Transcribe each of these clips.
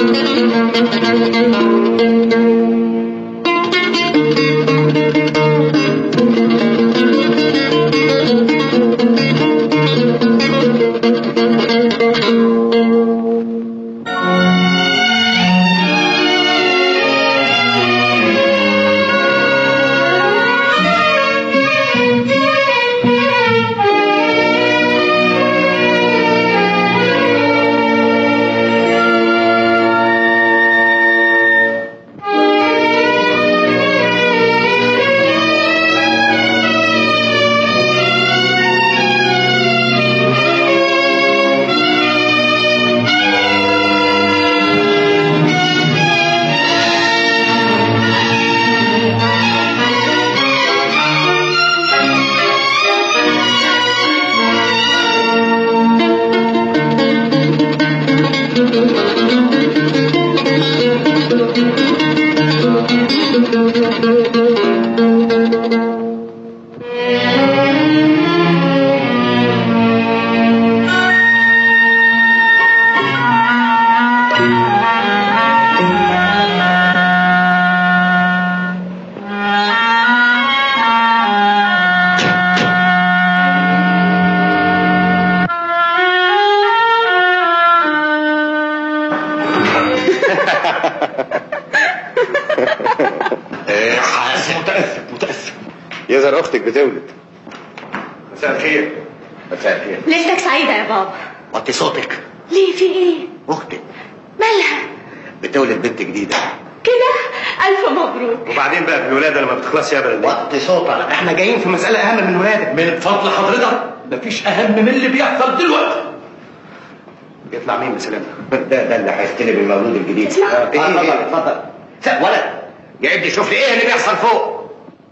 متأسف متأسف يظهر اختك بتولد مساء الخير مساء الخير ليلتك سعيدة يا بابا وطي صوتك ليه في ايه؟ اختك مالها؟ بتولد بنت جديده كده؟ ألف مبروك وبعدين بقى في الولاده لما بتخلص يا بلد وطي صوتك احنا جايين في مساله اهم من الولاده من فضل حضرتك مفيش اهم من اللي بيحصل دلوقتي يطلع مين بسلامه ده ده اللي هيستلم المولود الجديد اسمع. آه، إيه، اتفضل إيه؟ اتفضل س- ولد يا ابني شوف لي ايه اللي بيحصل فوق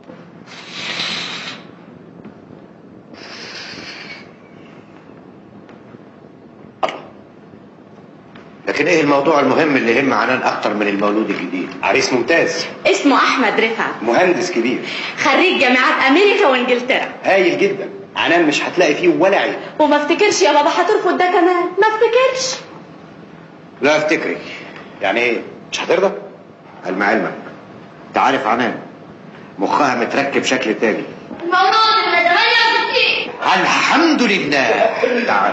لكن ايه الموضوع المهم اللي يهم عنان اكتر من المولود الجديد عريس ممتاز اسمه أحمد رفعت مهندس كبير خريج جامعات أمريكا وإنجلترا هايل جدا عنان مش هتلاقي فيه ولا عيب وما افتكرش يا بابا هترفض ده كمان ما افتكرش لا افتكري يعني ايه مش هترضى علم علمك انت عارف عنان مخها متركب شكل تاني المولود اللي 68 الحمد لله تعال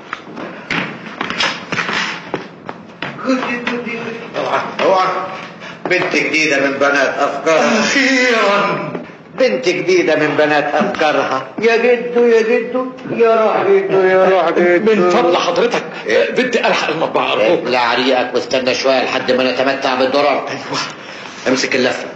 اوعى اوعى بنت جديدة من بنات أفكارها اخيرا بنت جديدة من بنات أفكارها يا جدو يا جدو يا روح جدو يا روح جدو من فضل حضرتك بدي الحق المطبعه ارجوك ابلع ريقك واستنى شوية لحد ما نتمتع بالدرر ايوه امسك اللفة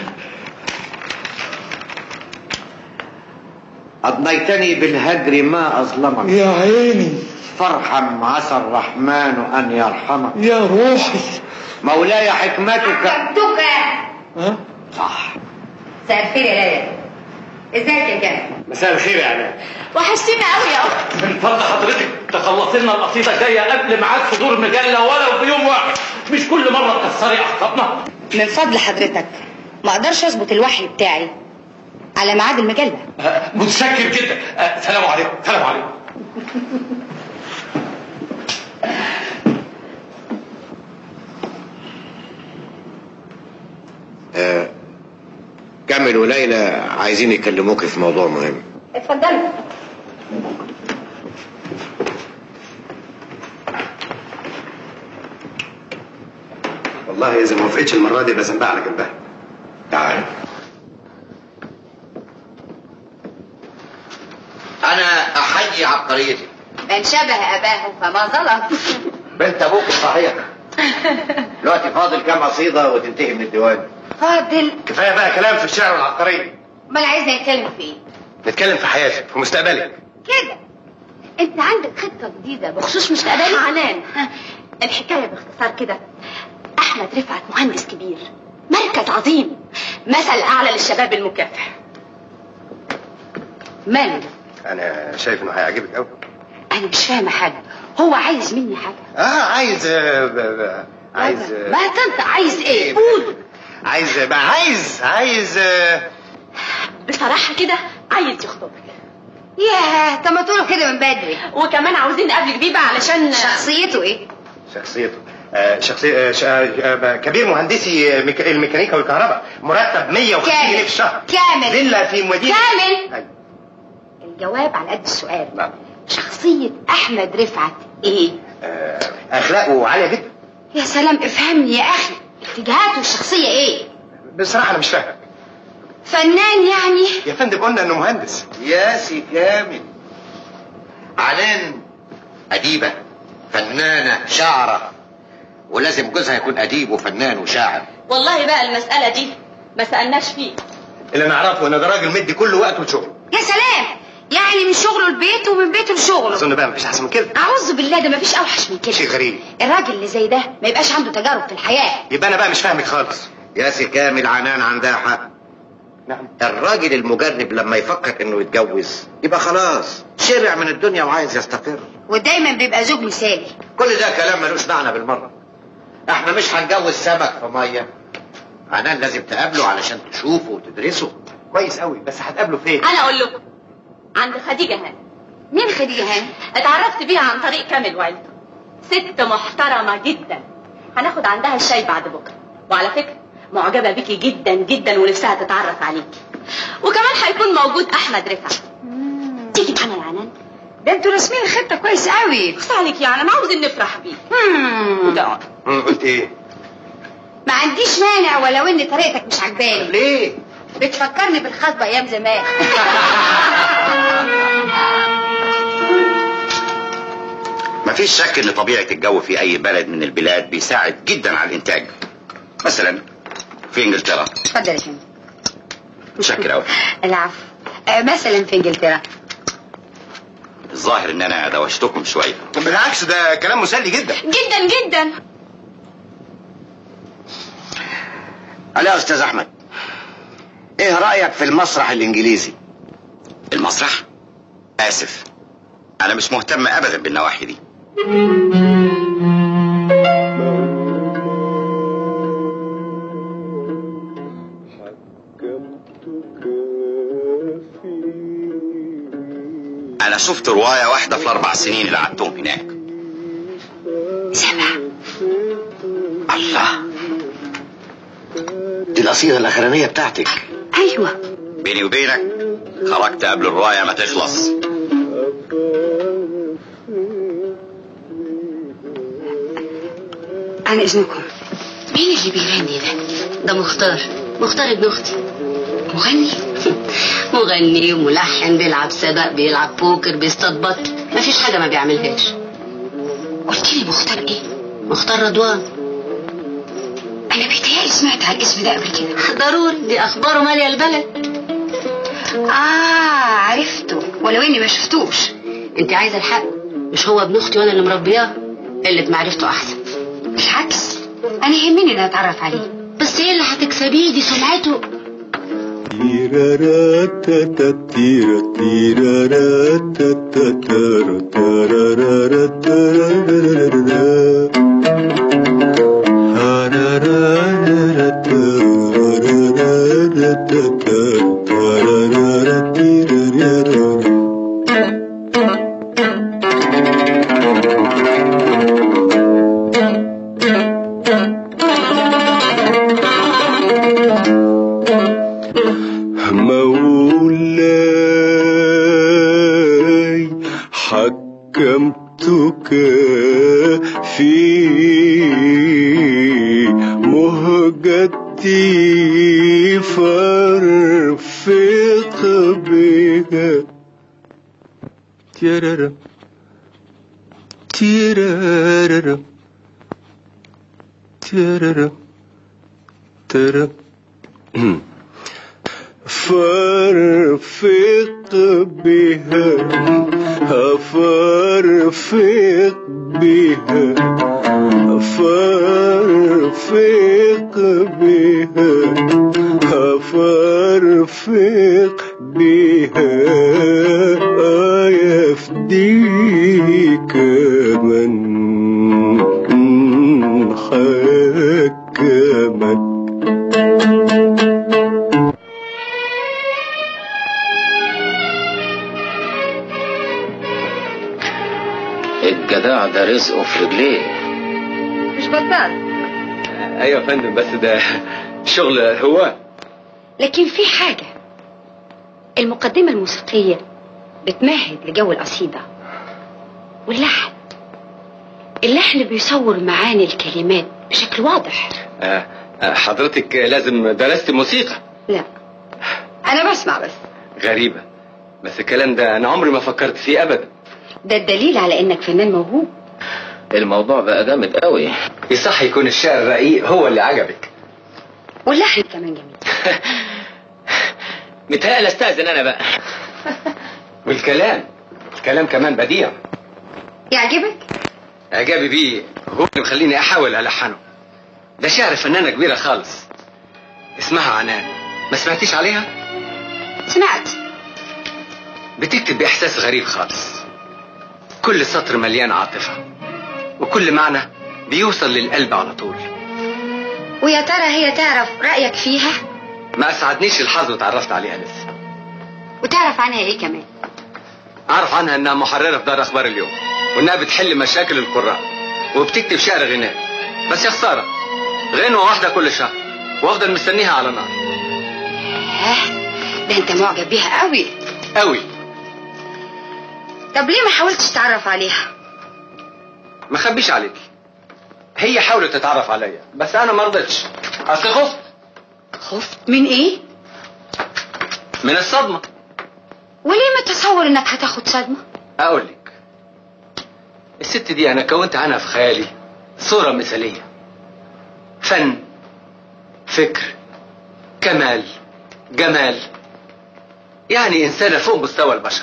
أضنيتني بالهجر ما أظلمك يا عيني فارحم عسى الرحمن أن يرحمك يا روحي مولاي حكمتك كبتوكة ها صح مساء الخير يا ليلى ازيك يا جمال مساء الخير يا عنان وحشتينا قوي يا أخت من فضل حضرتك تخلص لنا القصيده الجايه قبل ميعاد صدور المجله ولو بيوم واحد مش كل مره تكسري اعصابنا من فضل حضرتك ما اقدرش اظبط الوحي بتاعي على ميعاد المجله آه، متشكر جدا آه، سلام عليكم سلام عليكم آه، كمل وليلى عايزين يكلموك في موضوع مهم اتفضلوا والله اذا ما وافقتش المره دي يبقى ذنبها على جنبها تعال انا احيي عبقريتك من شبه اباه فما ظلم بنت ابوك صحيح دلوقتي فاضل كام قصيده وتنتهي من الديوان فاضل كفايه بقى كلام في الشعر والعبقريه امال عايزنا نتكلم في ايه نتكلم في حياتك في مستقبلك كده انت عندك خطه جديده بخصوص مستقبلي عنان الحكاية باختصار كده أحمد رفعت مهندس كبير مركز عظيم مثل أعلى للشباب المكافح ماله انا شايف انه هيعجبك قوي انا مش فاهمه حاجه هو عايز مني حاجه اه عايز آه، ب- ب- عايز آه، ما تنطق عايز ايه قول عايز بقى عايز عايز آه، بصراحة كده عايز يخطبك ياه طب ما تقولوا كده من بدري وكمان عاوزين نقابلك بيه بقى علشان شخصيته ايه شخصيته آه، شخصية آه، ش- آه، آه، كبير مهندسي آه، ميكا- الميكانيكا والكهرباء مرتب 150 كامل. جنيه في الشهر كامل. فيلا في مدينة كامل. أيوة. الجواب على قد السؤال نعم. شخصية أحمد رفعت إيه؟ آه، أخلاقه عالية جدا يا سلام افهمني يا أخي اتجاهاته الشخصية إيه؟ بصراحة أنا مش فاهم فنان يعني؟ يا فندم قلنا إنه مهندس ياسي كامل عنان أديبة فنانة شاعرة ولازم جوزها يكون أديب وفنان وشاعر والله بقى المسألة دي ما سألناش فيه اللي نعرفه إن ده راجل مدي كل وقته لشغله يا سلام يعني من شغله لبيته ومن بيته لشغله أظن بقى مفيش أحسن من كده اعوذ بالله ده مفيش اوحش من كده شيء غريب الراجل اللي زي ده ما يبقاش عنده تجارب في الحياه يبقى أنا بقى مش فاهمك خالص ياسي كامل عنان عندها حق نعم الراجل المجرب لما يفكر انه يتجوز يبقى خلاص شرع من الدنيا وعايز يستقر ودايما بيبقى زوج مثالي كل ده كلام ملوش معنى بالمرة احنا مش هنجوز سمك في مية عنان لازم تقابله علشان تشوفه وتدرسه كويس قوي بس هتقابله فين؟ أنا أقول لكم عند خديجة هاني مين خديجه هاني اتعرفت بيها عن طريق كامل وعيلته ست محترمة جدا هناخد عندها الشاي بعد بكرة وعلى فكرة معجبة بيكي جدا جدا ونفسها تتعرف عليكي وكمان هيكون موجود أحمد رفعت تيجي معانا يا عنان ده انتوا راسمين الخطه كويس قوي بص عليك يا عنان عاوزين نفرح بيه مم. ده مم، قلت إيه؟ ما عنديش مانع ولو ان طريقتك مش عجباني ليه؟ بتفكرني بالخطبه ايام زمان مفيش شك ان طبيعة الجو في اي بلد من البلاد بيساعد جدا على الانتاج مثلا في انجلترا اتفضل يا فندم متشكر اوي العفو آه، مثلا في انجلترا الظاهر ان انا دوشتكم شوية بالعكس ده كلام مسلي جدا جدا جدا على يا استاذ احمد ايه رايك في المسرح الانجليزي المسرح اسف انا مش مهتم ابدا بالنواحي دي انا شفت رواية واحدة في الاربع سنين اللي قعدتهم هناك سبع الله دي القصيده الاخرانيه بتاعتك ايوه بيني وبينك خرجت قبل الرواية ما تخلص عن اذنكم مين اللي بيغني ده ده مختار مختار ابن اختي مغني مغني وملحن بيلعب سبق بيلعب بوكر بيصطاد بط مفيش حاجه ما بيعملهاش قلت لي مختار ايه مختار رضوان انا بيتهيألي سمعت على الاسم ده قبل كده ضروري دي اخباره ماليه البلد اه عرفته ولو اني ما شفتوش انت عايزه الحق مش هو ابن اختي وانا اللي مربياه قله معرفته احسن بالعكس انا يهمني ان اتعرف عليه بس ايه اللي هتكسبيه دي سمعته مولاي حكمتك في مهجتي فارفق بها تيرارا تيرارا تيرارا تيرارا فارفق بها فارفق بها فارفق بها فارفق بها يفديك من حكمك الجدع ده رزقه في رجليه مش بطال ايوه يا فندم بس ده شغل هو لكن في حاجة المقدمة الموسيقية بتمهد لجو القصيدة واللحن اللحن بيصور معاني الكلمات بشكل واضح آه، آه، حضرتك لازم درست موسيقى لا أنا بسمع بس غريبة بس الكلام ده أنا عمري ما فكرت فيه أبدا ده الدليل على إنك فنان موهوب الموضوع بقى جامد قوي يصح يكون الشعر الرقيق هو اللي عجبك واللحن كمان جميل متهيألي استأذن أنا بقى والكلام الكلام كمان بديع يعجبك؟ إعجابي بيه هو اللي مخليني أحاول ألحنه ده شعر فنانة كبيرة خالص اسمها عنان ما سمعتيش عليها؟ سمعت بتكتب بإحساس غريب خالص كل سطر مليان عاطفة وكل معنى بيوصل للقلب على طول ويا ترى هي تعرف رأيك فيها ما أسعدنيش الحظ وتعرفت عليها لسه وتعرف عنها إيه كمان أعرف عنها إنها محررة في دار أخبار اليوم وإنها بتحل مشاكل القراء وبتكتب شعر غنائي بس يا خسارة غنوة واحدة كل شهر وأفضل مستنيها على نار آه ده أنت معجب بيها قوي قوي طب ليه ما حاولتش تتعرف عليها ما اخبيش عليك هي حاولت تتعرف عليا بس انا ما رضيتش اصل خفت خفت من إيه من الصدمه وليه متصور إنك هتاخد صدمة اقول لك الست دي انا كونت عنها في خيالي صوره مثاليه فن فكر كمال جمال يعني انسانه فوق مستوى البشر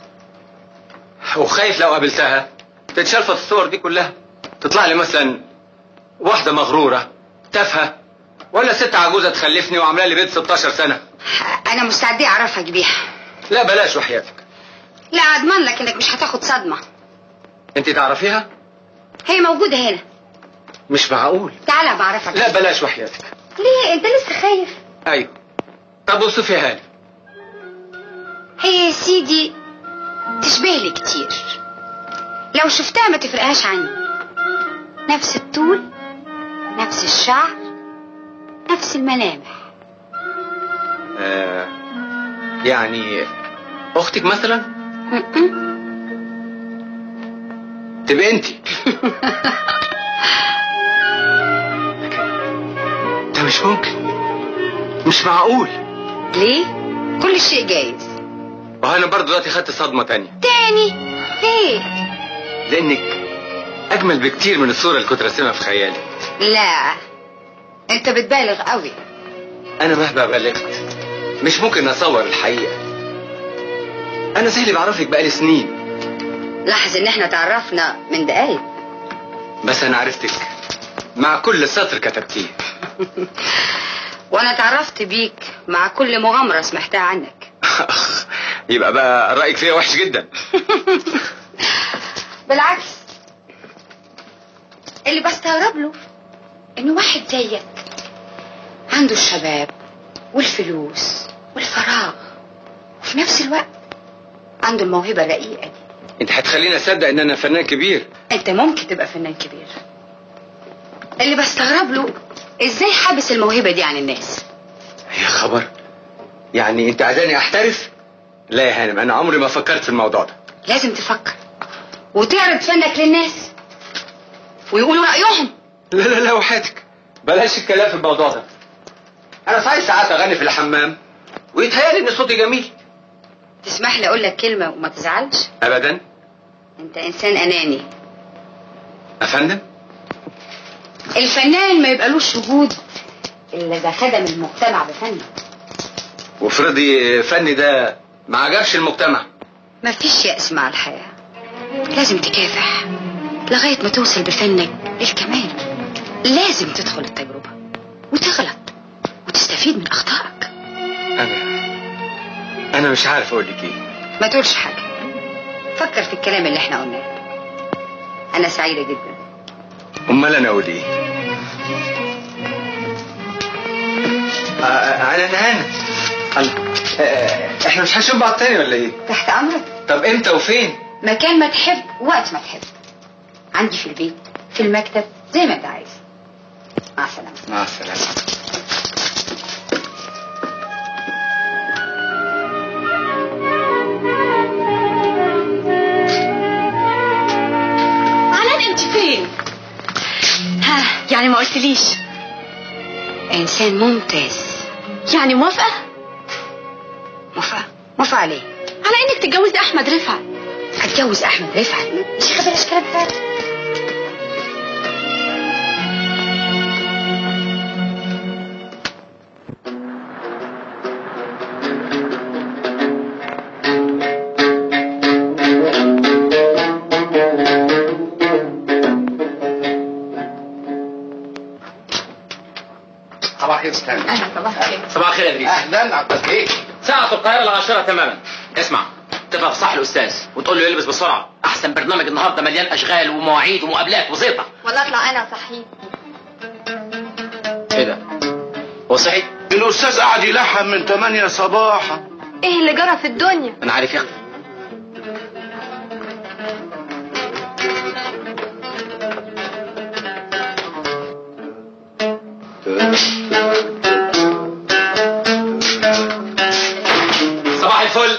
وخايف لو قابلتها تتشلفت الصور دي كلها تطلع لي مثلا واحده مغروره تافهه ولا ست عجوزه تخلفني وعامله لي بنت 16 سنه أنا مستعدة أعرفك بيها لا بلاش وحياتك لا أضمن لك إنك مش هتاخد صدمة انت تعرفيها هي موجودة هنا مش معقول تعالى بعرفك لا بلاش وحياتك ليه أنت لسه خايف ايوه طب وصفيها لي هي يا سيدي تشبه لي كتير لو شفتها ما تفرقهاش عني نفس الطول نفس الشعر نفس الملامح آه يعني اختك مثلا م-م. تبقى انت ده مش ممكن مش معقول ليه كل شيء جايز وأنا برضه دلوقتي خدت صدمة تانية تاني ليه لأنك أجمل بكتير من الصورة اللي كنت راسمها في خيالي لا انت بتبالغ قوي أنا مهما بلغت مش ممكن أصور الحقيقة أنا زي اللي بعرفك بقالي سنين لاحظ ان احنا تعرفنا من دقايق بس أنا عرفتك مع كل سطر كتبتيه وانا تعرفت بيك مع كل مغامرة سمعتها عنك يبقى بقى رأيك فيها وحش جدا بالعكس اللي بستغرب له انه واحد زيك عنده الشباب والفلوس والفراغ وفي نفس الوقت عنده الموهبة الرقيقة دي أنت هتخليني أصدق إن أنا فنان كبير انت ممكن تبقى فنان كبير اللي بستغرب له ازاي حابس الموهبة دي عن الناس يا خبر يعني أنت عايزاني أحترف لا يا هانم أنا عمري ما فكرت في الموضوع ده لازم تفكر وتعرض فنك للناس ويقولوا رأيهم لا لا لا وحياتك بلاش الكلام في الموضوع ده انا صحيح ساعات اغني في الحمام ويتهيألي ان صوتي جميل تسمح لي اقول لك كلمة وما تزعلش ابدا انت انسان اناني افندم الفنان ما يبقالوش وجود الا اذا خدم المجتمع بفنه وافرضي فني ده ما عجبش المجتمع مفيش يأس مع الحياة لازم تكافح لغاية ما توصل بفنك للكمال لازم تدخل التجربة وتغلط وتستفيد من أخطائك انا انا مش عارف اقول لك ايه ما تقولش حاجة فكر في الكلام اللي احنا قلناه أنا سعيدة جدا امال انا اقول ايه آه، آه، انا انا الله آه، احنا مش هنشوف بعض تاني ولا ايه تحت أمرك طب امتى وفين مكان ما تحب وقت ما تحب عندي في البيت في المكتب زي ما انت عايز مع السلامه مع السلامه علان انت فين ها يعني ما قلتليش انسان ممتاز يعني موافقه موافقه موافقه عليه على انك تتجوزي احمد رفعت هتجوز احمد رفعت مش خبر الكلام ده صباح الخير استاذ اهلا صباح الخير صباح الخير يا ادريس اهلا عباس بيه ساعة القاهرة العاشرة تماما اسمع تبقى في صح الأستاذ وتقول له يلبس بسرعة أحسن برنامج النهاردة مليان أشغال ومواعيد ومقابلات وزيطة ولا اطلع انا صحيح إيه ده؟ هو صحي؟ الاستاذ قاعد يلحن من 8 صباحا ايه اللي جرى في الدنيا أنا عارف يا أختي صباح الفل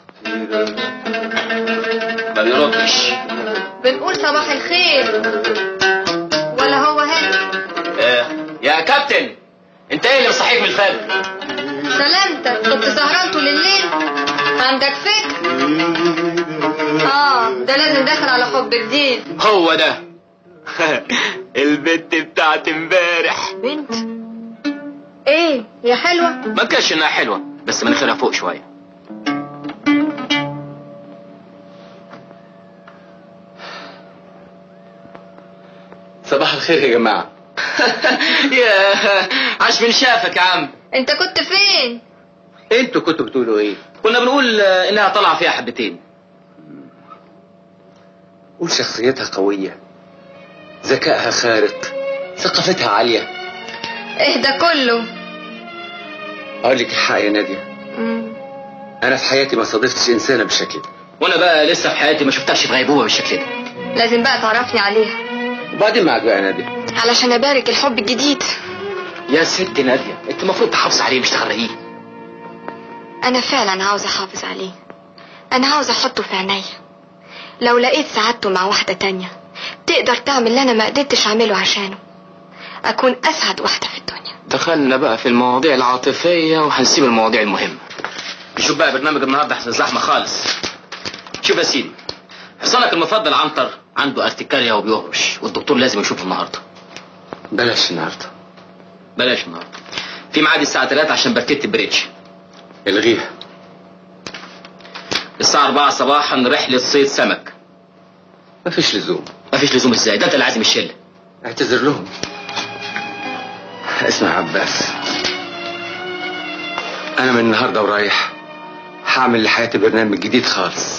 ما بيردش بنقول صباح الخير ولا هو هنا آه. يا كابتن انت ايه اللي مصحيك من الفجر سلامتك كنت سهران طول الليل عندك فكر اه ده لازم داخل على حب جديد هو ده البت بتاعت امبارح بنت ايه يا حلوة ما كانش انها حلوه بس مناخيرها فوق شويه صباح الخير يا جماعه يا عاش من شافك يا عم انت كنت فين انتوا كنتوا بتقولوا ايه كنا بنقول آه، انها طالعه فيها حبتين وشخصيتها قويه ذكائها خارق ثقافتها عاليه ايه ده كله اقول لك الحق يا ناديه انا في حياتي ما صادفتش انسانه بالشكل ده وانا بقى لسه في حياتي ما شفتهاش في غيبوبه بالشكل ده لازم بقى تعرفني عليها وبعدين معاك بقى يا ناديه علشان ابارك الحب الجديد يا ست ناديه انت المفروض تحافظ عليه مش تغرقيه انا فعلا عاوزة احافظ عليه انا عاوزة احطه في عينيا لو لقيت سعادته مع واحدة تانية تقدر تعمل اللي انا ما قدرتش اعمله عشانه اكون اسعد واحدة في الدنيا دخلنا بقى في المواضيع العاطفيه وهنسيب المواضيع المهمه نشوف بقى برنامج النهارده احسن زحمه خالص شوف يا سيدي حصانك المفضل عنتر عنده ارتكاريا وبيهرش والدكتور لازم يشوفه النهارده بلاش النهارده بلاش النهارده في ميعاد الساعه 3 عشان بركت بريدج الغيها الساعة 4 صباحا رحلة صيد سمك مفيش لزوم مفيش لزوم ازاي ده انت اللي عازم الشلة اعتذر لهم اسمع يا عباس انا من النهارده ورايح هعمل لحياتي برنامج جديد خالص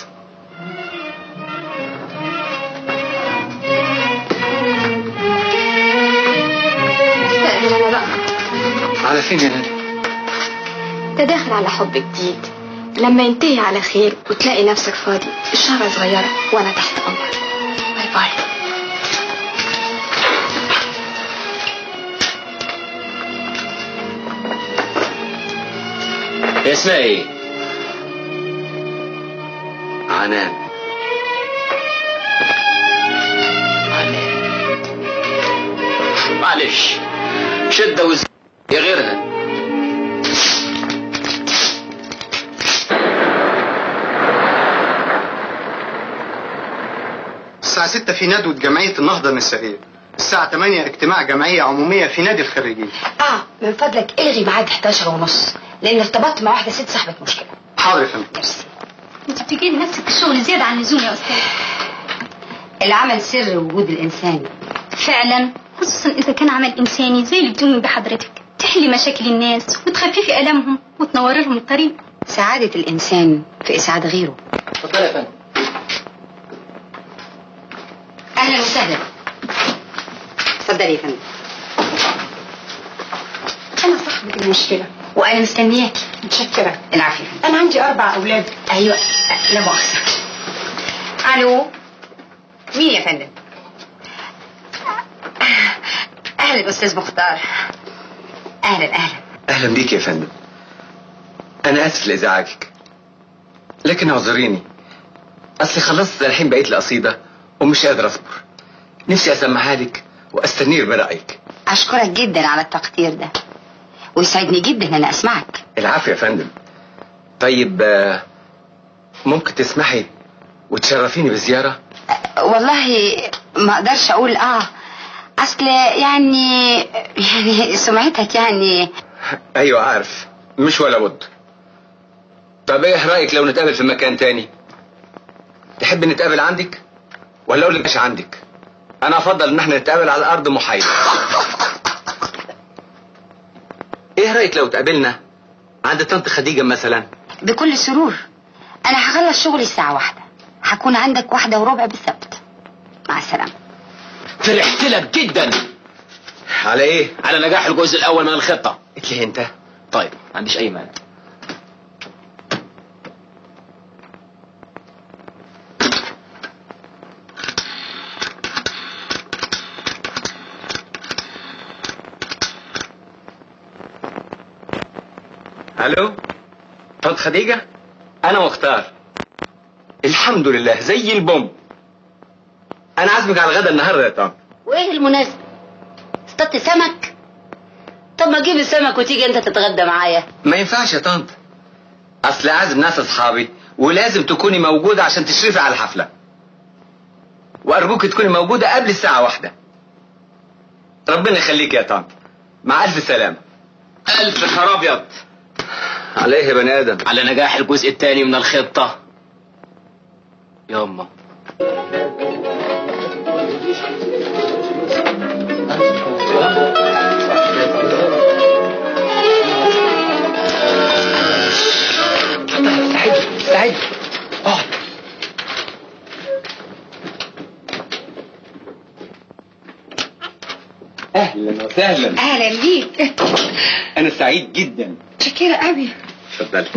استقبل انا بقى على فين يا نادي ده داخل على حب جديد لما ينتهي على خير وتلاقي نفسك فاضي إشارة صغيرة وأنا تحت أمرك باي باي هي اسمها ايه عنان عنان معلش شدة وز يا غيرها الساعة 6 في ندوة جمعية النهضة النسائية الساعة 8 اجتماع جمعية عمومية في نادي الخريجين اه من فضلك الغي ميعاد 11 ونص لان ارتبطت مع واحده ست صاحبه مشكله حاضر يا فندم ميرسي أنت بتجيب نفسك الشغل زيادة عن اللزوم يا أستاذ العمل سر وجود الانسان فعلا خصوصا إذا كان عمل إنساني زي اللي بتؤمن بحضرتك تحلي مشاكل الناس وتخففي ألمهم وتنوري لهم الطريق سعاده الانسان في اسعاد غيره اتفضل يا فندم اهلا وسهلا اتفضلي يا فندم أنا صاحبة المشكلة وانا مستنياكي متشكرة العافيه أنا عندي أربع أولاد ايوه لا مؤاخذه الو مين يا فندم اتفضلي الاستاذ مختار اهلا اهلا اهلا بيك يا فندم انا اسف لازعاجك لكن اعذريني اصلي خلصت الحين بقيت القصيده ومش قادر اصبر نفسي اسمعها لك واستنير برايك اشكرك جدا على التقدير ده ويسعدني جدا ان انا اسمعك العفو يا فندم طيب آه، ممكن تسمحي وتشرفيني بزياره والله ما اقدرش اقول اه اصل يعني يعني سمعتك يعني ايوه عارف مش ولا بد طب ايه رايك لو نتقابل في مكان تاني تحب نتقابل عندك ولا اقول لك مش عندك انا افضل ان احنا نتقابل على الارض محايده ايه رايك لو تقابلنا عند طنط خديجه مثلا بكل سرور انا هخلص شغلي الساعه واحدة هكون عندك واحدة وربع بالظبط مع السلامه فرحت لك جدا على ايه على نجاح الجزء الاول من الخطه قلت لي انت طيب ما عنديش اي مانع الو طنط خديجه انا مختار الحمد لله زي البوم انا عازمك على الغدا النهارده يا طنط وايه المناسبة اصطدت سمك طب ما اجيب السمك وتيجي انت تتغدى معايا ما ينفعش يا طنط اصل عازم ناس اصحابي ولازم تكوني موجوده عشان تشرفي على الحفله وارجوك تكوني موجوده قبل الساعه واحدة ربنا يخليك يا طنط مع الف سلامه الف نهار ابيض على ايه يا بني ادم على نجاح الجزء الثاني من الخطه ياما استعد استعد اقعد اهلا وسهلا اهلا بيك انا سعيد جدا شكرا قوي اتفضلي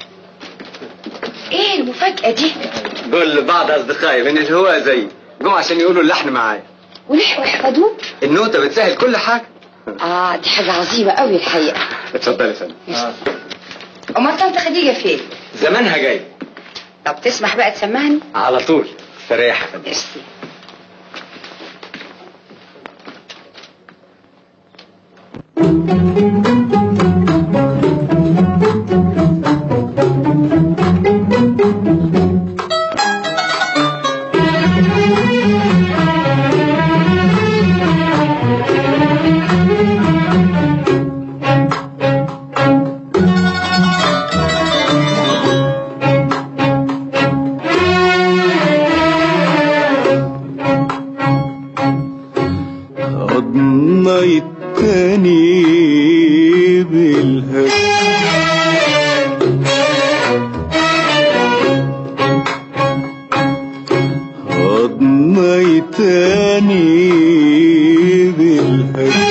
ايه المفاجاه دي دول بعض اصدقائي من الهواء زي جم عشان يقولوا اللحن معايا ولحقوا يحفظوه النوتة بتسهل كل حاجة اه دي حاجه عظيمه قوي الحقيقه اتفضلي يا فندم امال طنط خديجه فين زمانها جاي طب تسمح بقى تسمعني على طول استريح يا فندم ميرسي أضنيتني بالهوى أضنيتني بالهوى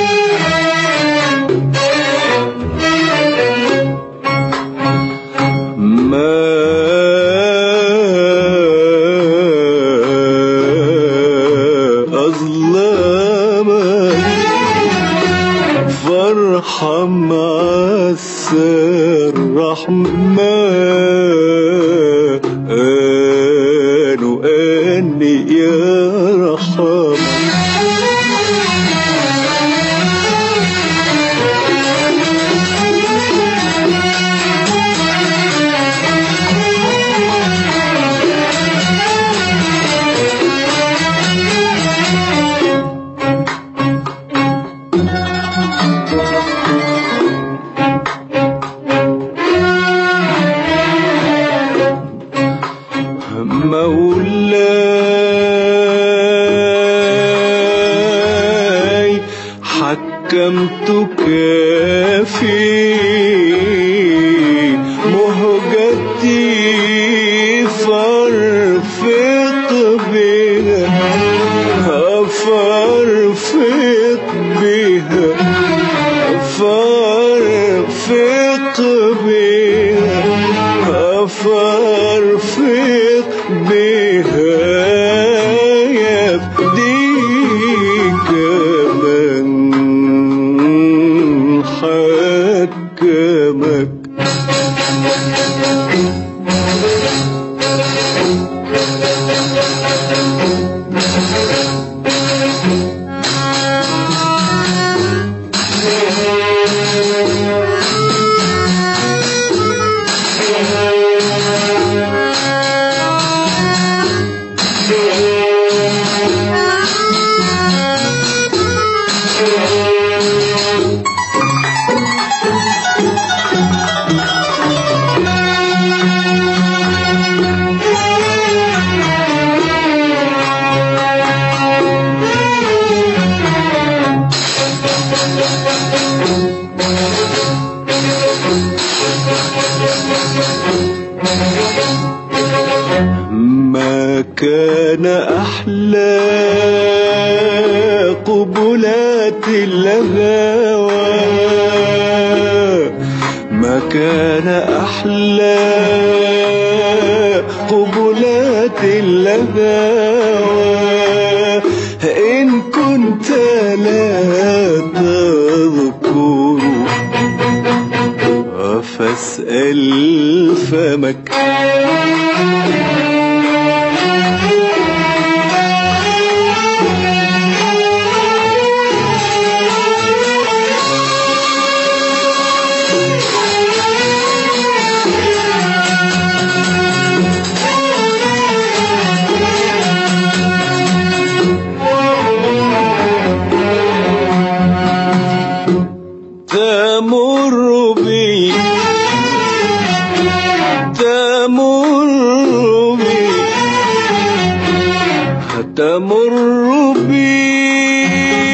ما أظلمك فارحم عسى الرحمن وأني يا رحم مولاي حكمتك في مهجتي فارفق بها فارفق بها فارفق بها فارفق بها يفديك من قبلات الهوى ما كان أحلى قبلات الهوى إن كنت لا تذكر فاسأل فمك تمر بي تمر بي تمر بي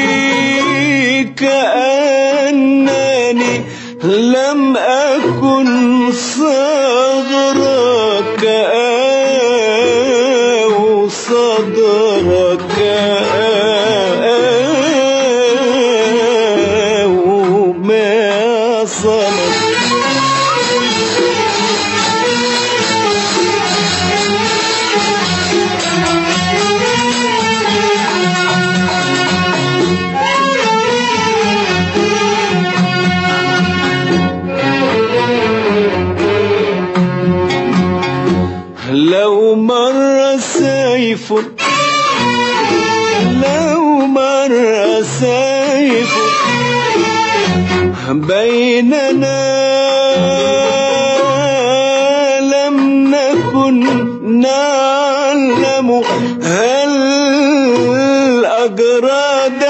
كأنني لم أكن صغرك أو صدرك أو ما صمت لو مر سيف لو مر سيف بيننا لم نكن نعلم هل أجراد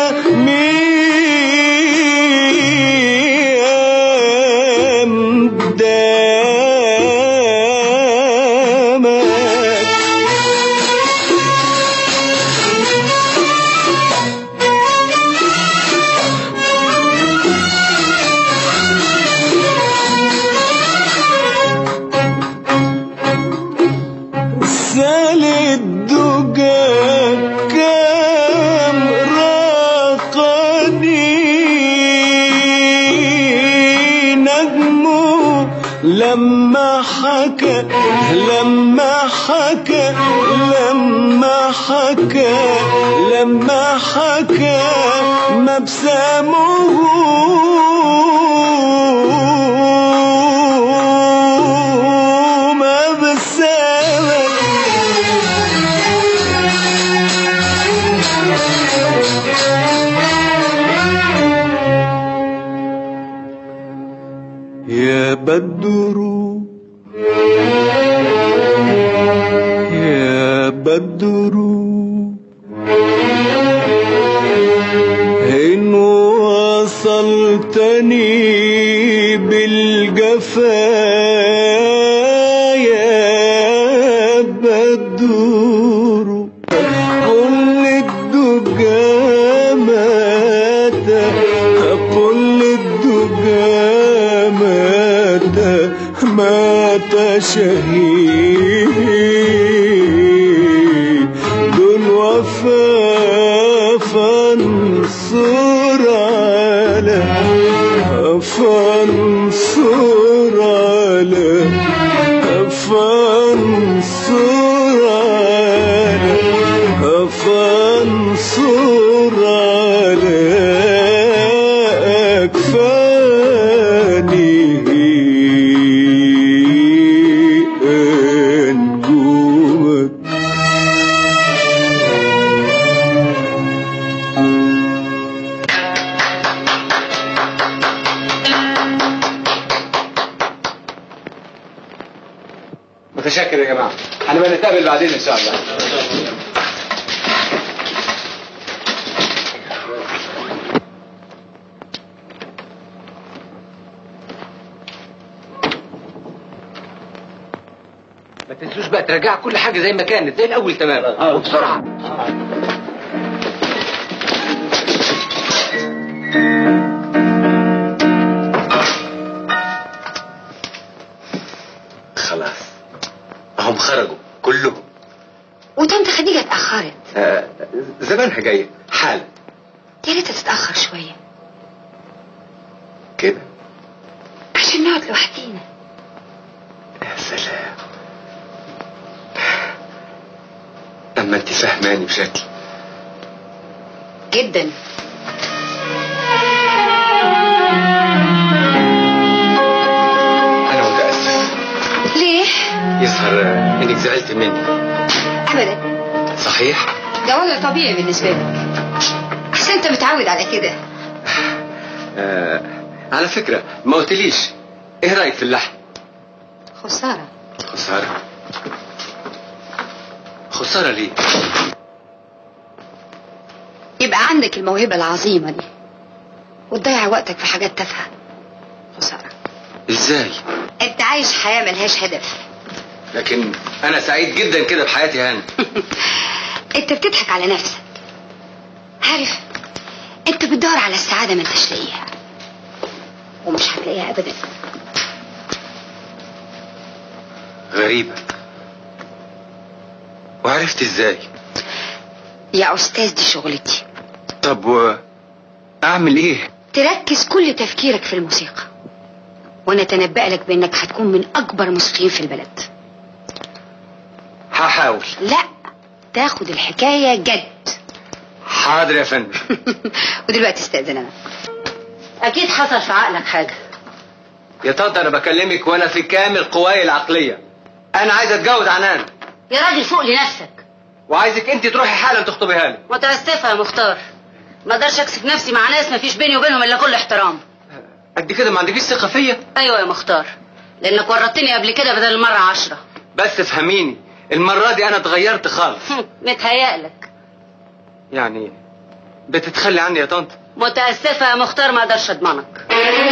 ميم دامك سال الدجى كم راقني نجمه لما حكى لما حكى لما حكى لما حكى مبسمه يا بدر يا بدر إن وصلتني بالجفا يا بدر قل الدجى مات قل الدجى مات مات شهيد الوفا فانصر على فانصر على فانصر على فانصر على أكفانه أنجومك متشكر يا جماعه هنبقى نتقابل بعدين ان شاء الله ما تنسوش بقى ترجع كل حاجه زي ما كانت زي الاول تمام وبسرعه خلاص هم خرجوا كلهم وطنط خديجة اتأخرت آه، زمانها جاية حالا يا ريت تتأخر شوية كده عشان نقعد لوحدينا يا سلام اما انت فهماني بشكل جدا انا متاسف ليه؟ يظهر آه، انك زعلت مني أبدا صحيح ده وضع طبيعي بالنسبة لك عشان أنت متعود على كده آه على فكره ما قلتليش ايه رايك في اللحم خسارة خساره خساره ليه يبقى عندك الموهبة العظيمة دي وتضيع وقتك في حاجات تافهة خسارة ازاي أنت عايش حياة ملهاش هدف لكن انا سعيد جدا كده بحياتي هاني أنت بتضحك على نفسك عارف أنت بتدور على السعادة ما انتش لاقيها ومش هتلاقيها أبدا غريبه وعرفت ازاي يا أستاذ دي شغلتي طب و... اعمل ايه تركز كل تفكيرك في الموسيقى وانا اتنبأ لك بانك هتكون من اكبر موسيقيين في البلد هحاول لا تاخد الحكايه جد حاضر يا فندم ودلوقتي استاذن انا اكيد حصل في عقلك حاجه يا طنط انا بكلمك وانا في كامل قواي العقليه انا عايز اتجوز عنان يا راجل فوق لنفسك وعايزك انت تروحي حالا تخطبيها لي متاسفه يا مختار ما اقدرش اكسف نفسي مع ناس ما فيش بيني وبينهم الا كل احترام قد كده ما عندكيش ثقه فيا ايوه يا مختار لانك ورطتني قبل كده بدل المره عشرة بس افهميني المره دي انا اتغيرت خالص متهيألك يعني بتتخلي عني يا طنط متاسفه يا مختار ما اقدرش اضمنك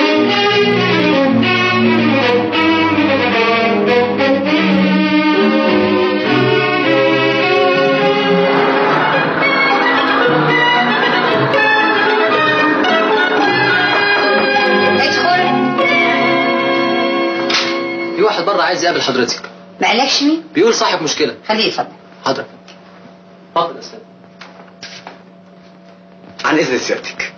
ادخل في واحد بره عايز يقابل حضرتك ما قالكش مين بيقول صاحب مشكله خليه يتفضل حضرتك اتفضل يا استاذ عن اذن سيادتك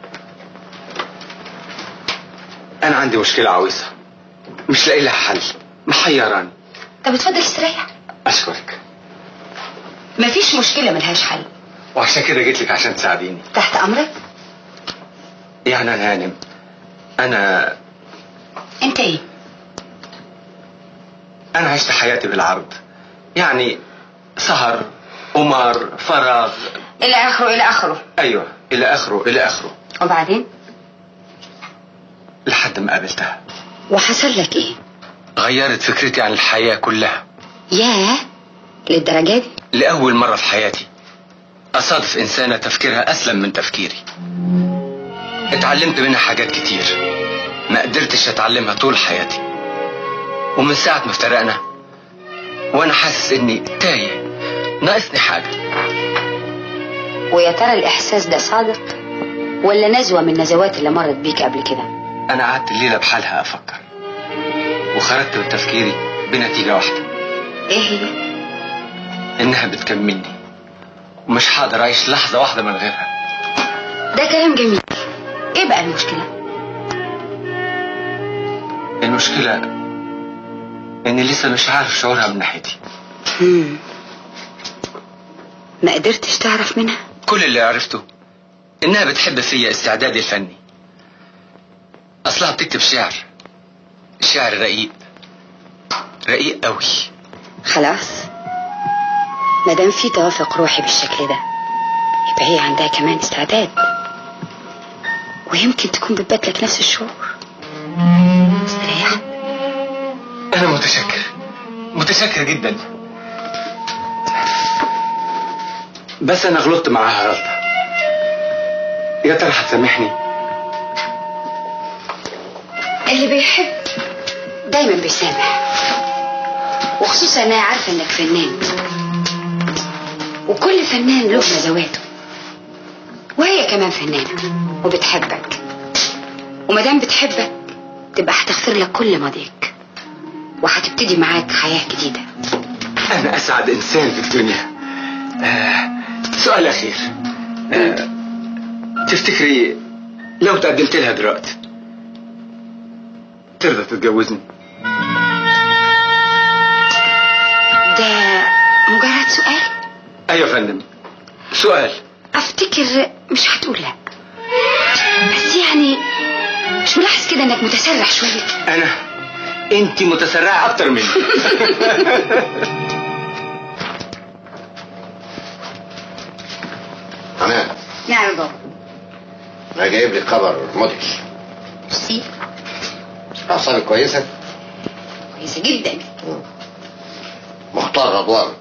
انا عندي مشكله عويصه مش لاقي لها حل محيراني طب اتفضل استريح اشكرك مفيش مشكله ملهاش حل وعشان كده جيت لك عشان تساعديني تحت امرك يعني انا هانم انا انت ايه انا عشت حياتي بالعرض يعني سهر قمار فراغ الى اخره الى اخره ايوه الى اخره الى اخره وبعدين لحد ما قابلتها وحصل لك ايه غيرت فكرتي عن الحياه كلها ياه للدرجه دي لاول مره في حياتي اصادف انسانه تفكيرها اسلم من تفكيري اتعلمت منها حاجات كتير ما قدرتش اتعلمها طول حياتي ومن ساعه ما افترقنا وانا حاسس اني تايه ناقصني حاجه ويا ترى الاحساس ده صادق ولا نزوه من النزوات اللي مرت بيك قبل كده انا قعدت الليله بحالها افكر وخرجت من تفكيري بنتيجه واحده ايه هي انها بتكملني ومش هقدر اعيش لحظه واحده من غيرها ده كلام جميل ايه بقى المشكله المشكله اني لسه مش عارف شعورها من ناحيتي مم. ما قدرتش تعرف منها كل اللي عرفته انها بتحب فيا استعدادي الفني اصلها بتكتب شعر شعر رقيق رقيق قوي خلاص ما دام في توافق روحي بالشكل ده يبقى هي عندها كمان استعداد ويمكن تكون بتبات لك نفس الشعور استريح انا متشكر متشكر جدا بس انا غلطت معاها غلطه يا ترى هتسامحني اللي بيحب دايما بيسامح وخصوصا انها عارفه انك فنان وكل فنان له نزواته وهي كمان فنانه وبتحبك ومادام بتحبك تبقى هتغفر لك كل ماضيك وهتبتدي معاك حياه جديده انا اسعد انسان في الدنيا آه سؤال اخير آه تفتكري لو تقدمت لها دلوقتي ترضى تتجوزني ده مجرد سؤال ايوه يا فندم سؤال افتكر مش هتقول لا بس يعني مش ملاحظ كده انك متسرع شويه انا انت متسرعه اكتر مني حنان نعم يا بابا انا جايب لك خبر مدهش ميرسي اعصابك كويسه كويسه جدا مختار رضوان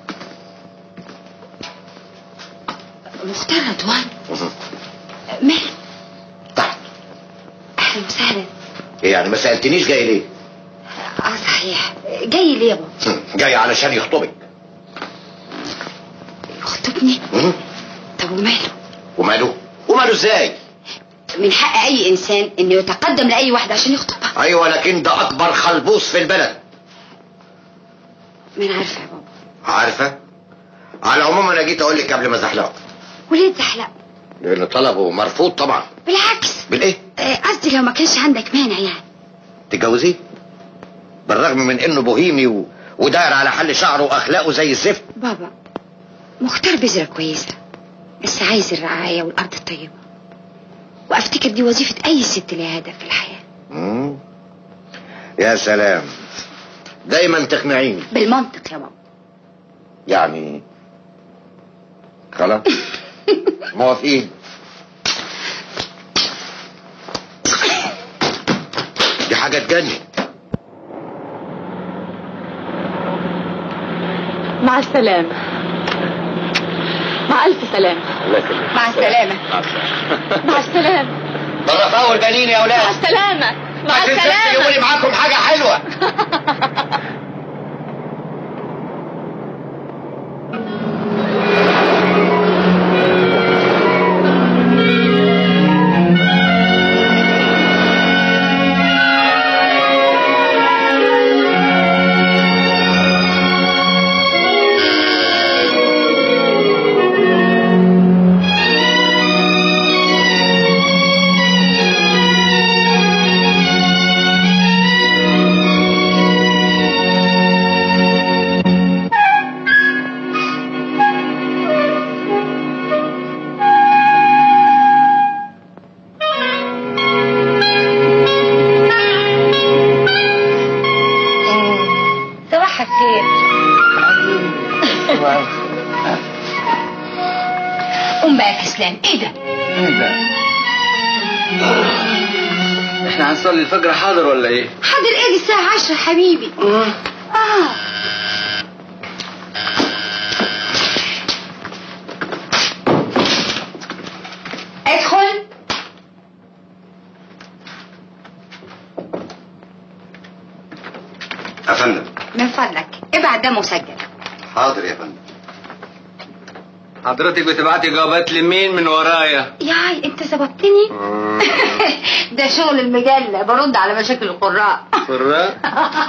مختار رضوان ماله اهلا وسهلا إيه يعني ما سالتنيش جاي ليه اه صحيح جاي ليه يا بابا جاي علشان يخطبك يخطبني مم. طب وماله وماله وماله ازاي من حق اي انسان انه يتقدم لاي واحده عشان يخطبها ايوه لكن ده اكبر خلبوص في البلد ما انا عارفه يا بابا عارفه على العموم انا جيت اقول لك قبل ما ازحلقه وليه تحلق لان طلبه مرفوض طبعا بالعكس بالايه آه، قصدي لو ما كانش عندك مانع يعني تتجوزيه بالرغم من انه بوهيمي و... وداير على حل شعره واخلاقه زي الزفت بابا مختار بذرة كويسة بس عايز الرعاية والأرض الطيبة وأفتكر دي وظيفة أي ست لها هدف في الحياة مم. يا سلام دايما تقنعيني بالمنطق يا بابا يعني خلاص موافقين دي حاجة تجنن مع السلامة مع ألف سلامة مع السلامة مع السلامة طرفاء والبنين يا مع اولاد السلامة مع ما تنسوش تجيبوا لي السلامة معاكم حاجة حلوة صباح الخير قوم بقى يا كسلان ايه ده؟ احنا هنصلي الفجر حاضر ولا ايه؟ حاضر ايه دي الساعة عشرة حبيبي اه ادخل يا فندم من فضلك ابعت ده مسجل حاضر يا فندم حضرتك بتبعتي جوابات لمين من ورايا؟ ياي انت ظبطتني ده شغل المجلة برد على مشاكل القراء قراء؟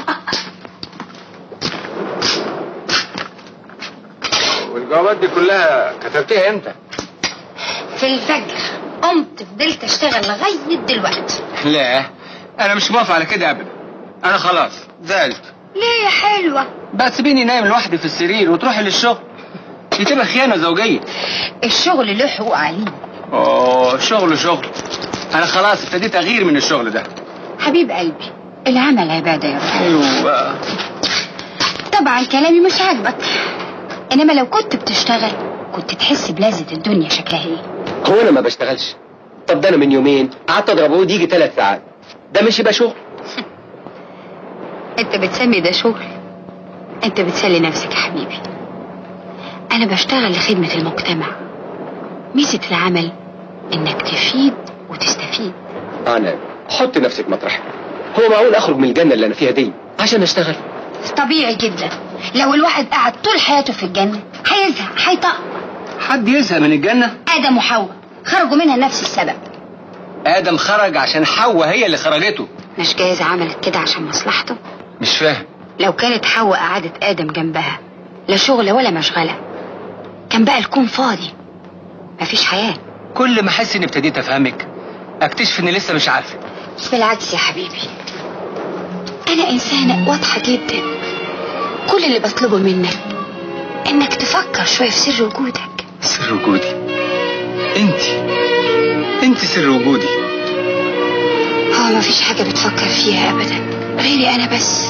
والجوابات دي كلها كتبتيها امتى؟ في الفجر قمت فضلت اشتغل لغاية دلوقتي لا انا مش موافق على كده ابدا انا خلاص زعلت ليه يا حلوة بقى تسيبيني نايم لوحدي في السرير وتروحي للشغل دي تبقى خيانه زوجيه الشغل له حقوق عليه اوه شغل شغل انا خلاص ابتديت اغير من الشغل ده حبيب قلبي العمل عبادة يا رب ايوه بقى طبعا كلامي مش عاجبك انما لو كنت بتشتغل كنت تحس بلذة الدنيا شكلها ايه هو انا ما بشتغلش طب ده انا من يومين قعدت اضرب عود يجي ثلاث ساعات ده مش يبقى شغل انت بتسمي ده شغل انت بتسلي نفسك يا حبيبي انا بشتغل لخدمة المجتمع ميزة العمل انك تفيد وتستفيد انا حط نفسك مطرحي هو معقول اخرج من الجنه اللي انا فيها دي عشان اشتغل طبيعي جدا لو الواحد قعد طول حياته في الجنة هيزهق هيطق حد يزهق من الجنه آدم وحواء خرجوا منها نفس السبب ادم خرج عشان حواء هي اللي خرجته مش جايز عملت كده عشان مصلحته مش فاهم لو كانت حواء قعدت آدم جنبها لا شغل ولا مشغلة كان بقى الكون فاضي مفيش حياة كل ما احس اني ابتديت افهمك اكتشف اني لسه مش عارفك بالعكس يا حبيبي أنا إنسانة واضحة جدا كل اللي بطلبه منك إنك تفكر شوية في سر وجودك سر وجودي انت انت سر وجودي هو مفيش حاجة بتفكر فيها أبدا غيري أنا بس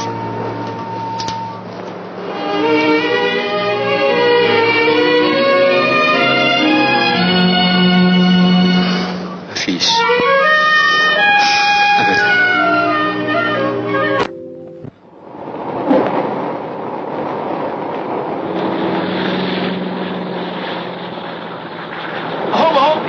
مفيش ابدا هم هم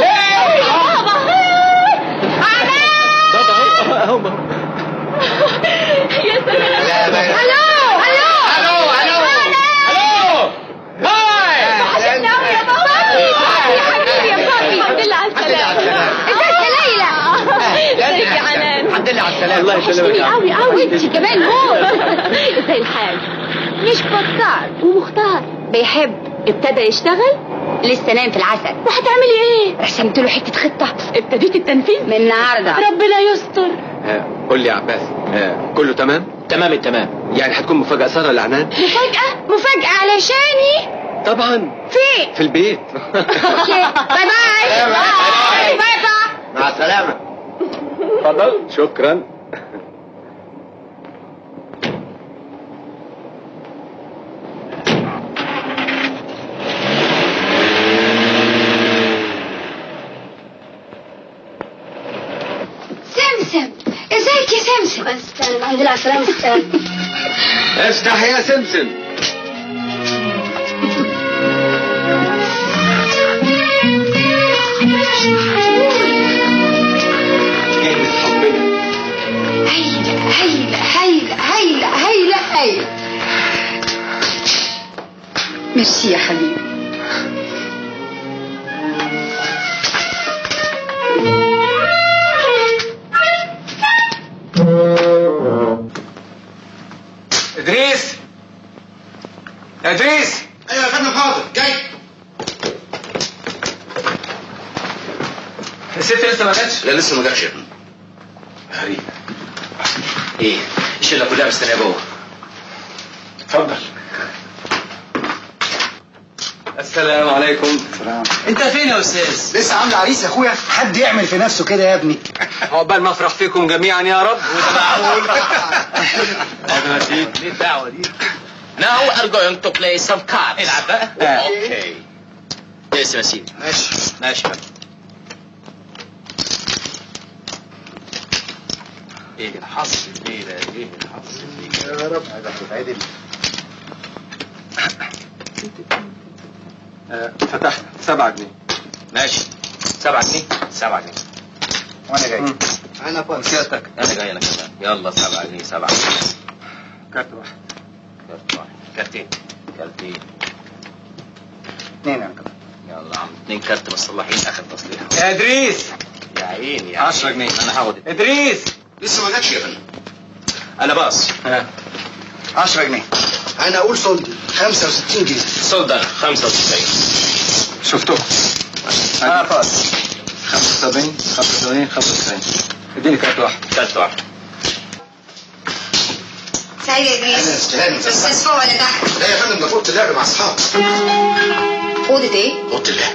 يا سلام هلو هلو هلو هلو هلو وحشتني قوي يا بابا يا حبيبي يا بابي الحمد لله على السلامة ازيك يا ليلى ازيك يا عنان الحمد لله على السلامة الله يسلمك وحشتني يا عم. قوي قوي انت كمان موت ازاي الحال مش بطال ومختار بيحب ابتدى يشتغل لسه نايم في العسل وهتعملي ايه رسمت له حتة خطة ابتديت التنفيذ من النهاردة ربنا يستر آه، قول لي يا عباس آه، كله تمام تمام التمام يعني هتكون مفاجأة سارة لعنان مفاجأة مفاجأة علشاني طبعا فين في البيت اوكي باي باي باي باي باي مع السلامة اتفضل شكرا سمسم ازيك يا سمسم الحمد لله على السلامة افتح يا سمسم كلمة حبنا هيلة هيلة هيلة هيلة هيلة هيلة ميرسي يا حبيبي ادريس ادريس ايوه يا فندم حاضر جاي الست لسه ما جاتش لا لسه ما جاتش يا ابني غريب ايه الشله كلها مستنيه جوه اتفضل السلام عليكم انت فين يا استاذ لسه عامل عريس يا اخويا حد يعمل في نفسه كده يا ابني عقبال ما افرح فيكم جميعا يا رب ليه الدعوه دي Now we're going to play some cards. العب بقى. اوكي. اسم يا سيدي. ماشي ماشي يا فندم. ايه الحظ الليله ايه الحظ الليله يا رب عايزك تتعدل آه، فتحت سبعة جنيه ماشي سبعة جنيه سبعة جنيه وانا جاي مم. انا باص سيادتك انا جاي انا كمان يلا سبعة جنيه سبعة جنيه كارت واحد كارت واحد كارتين كارتين اثنين يا كده يلا عم اتنين كارت مصلحين اخر تصليح يا ادريس يا عيني يا 10 عيني. جنيه. انا هاخد ادريس لسه ما جاتش يا فندم انا باص ها 10 جنيه انا اقول صلدي 65 جنيه صدر 95 شفتكم انا باص 75 85 95 اديني كارت واحد كارت واحد سعيد يا ادريس استلام استاذ فوق ولا تحت لا يا فندم ده فوق اللعب مع اصحاب اوضه ايه اوضه اللعب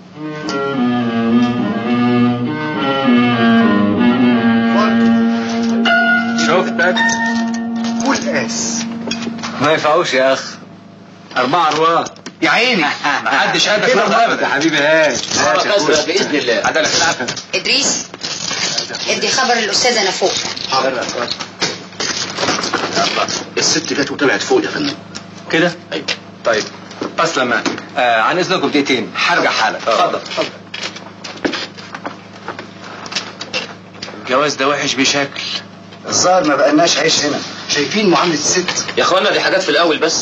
شفتك فول اس ما ينفعوش يا اخ أربعة أرواح يا عيني ما حدش قدك مرة أبدا يا حبيبي هات هات يا أزرق أخويا. باذن الله عدالك العافية ادريس ادي خبر الاستاذ انا فوق حاضر يلا الست جت وطلعت فوق يا فندم كده ايوه طيب بس لما آه عن اذنكم دقيقتين هرجع حالا اتفضل اتفضل الجواز ده وحش بشكل الظاهر ما بقالناش عيش هنا شايفين معاملة الست يا اخوانا دي حاجات في الاول بس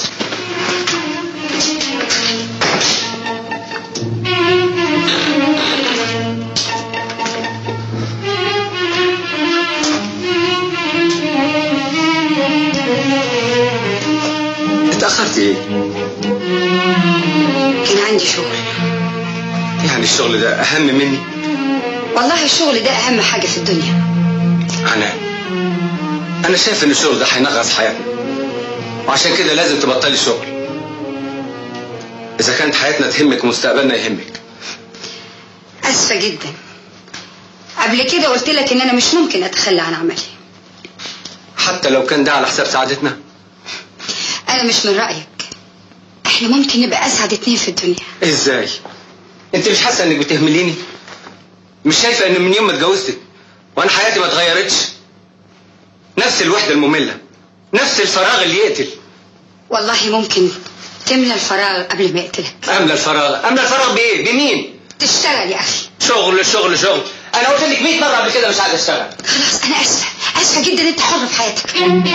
اتأخرت ايه؟ كان عندي شغل يعني الشغل ده اهم مني والله الشغل ده اهم حاجه في الدنيا عنان انا شايف ان الشغل ده هينغص حياتنا وعشان كده لازم تبطلي شغل اذا كانت حياتنا تهمك ومستقبلنا يهمك اسفه جدا قبل كده قلت لك ان انا مش ممكن اتخلى عن عملي حتى لو كان ده على حساب سعادتنا انا مش من رايك احنا ممكن نبقى اسعد اتنين في الدنيا ازاي انت مش حاسه انك بتهمليني مش شايفه ان من يوم ما اتجوزتك وانا حياتي ما اتغيرتش نفس الوحده الممله نفس الفراغ اللي يقتل والله ممكن تملى الفراغ قبل ما يقتلك املى الفراغ املى الفراغ بايه بمين تشتغل يا اخي شغل شغل شغل انا قلت لك 100 مره قبل كده مش عايز اشتغل خلاص انا اسفه اسفه جدا انت حر في حياتك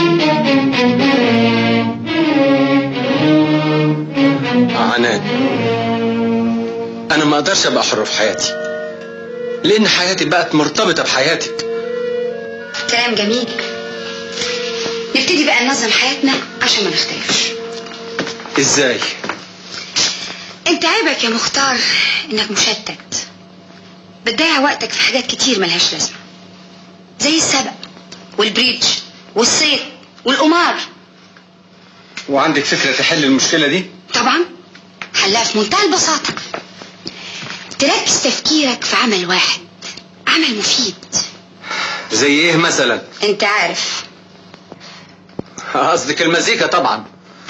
عناد انا ما اقدرش ابقى حر في حياتي لان حياتي بقت مرتبطه بحياتك كلام جميل نبتدي بقى ننظم حياتنا عشان ما نختلفش ازاي انت عيبك يا مختار انك مشتت بتضيع وقتك في حاجات كتير ملهاش لازمه زي السبق والبريدج والصيد والقمار وعندك فكره تحل المشكله دي طبعا حلها في منتهى البساطه تركز تفكيرك في عمل واحد عمل مفيد زي ايه مثلا انت عارف قصدك المزيكا طبعا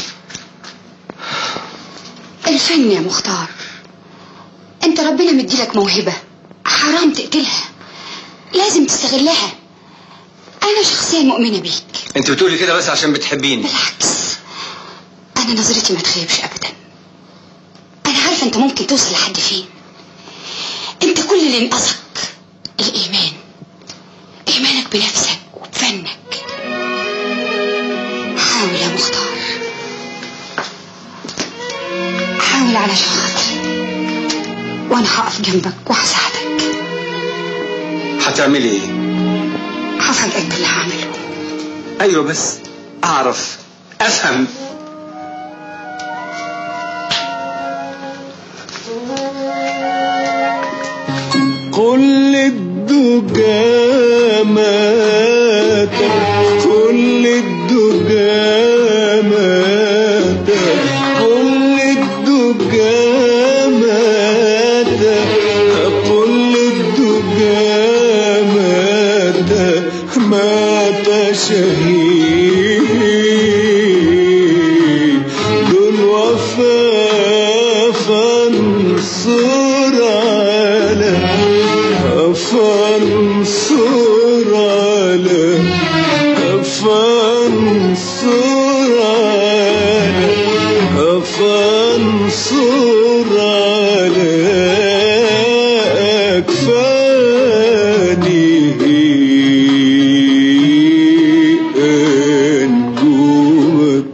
الفن يا مختار انت ربنا مديلك موهبة حرام تقتلها لازم تستغلها انا شخصيا مؤمنة بيك انت بتقولي كده بس عشان بتحبيني بالعكس انا نظرتي ما تخيبش ابدا انا عارفة انت ممكن توصل لحد فين انت كل اللي ينقصك الايمان ايمانك بنفسك وبفنك حاول يا مختار حاول علشان خاطري وانا هقف جنبك وهساعدك هتعملي ايه هفاجئك باللي هعمله ايوه بس اعرف افهم كل الدجى مات كل الدجى مات كل الدجى مات كل الدجى مات مات شهيد الوفا فانصر على فانصر على فانصر على فانصر على أكفانه أنجومك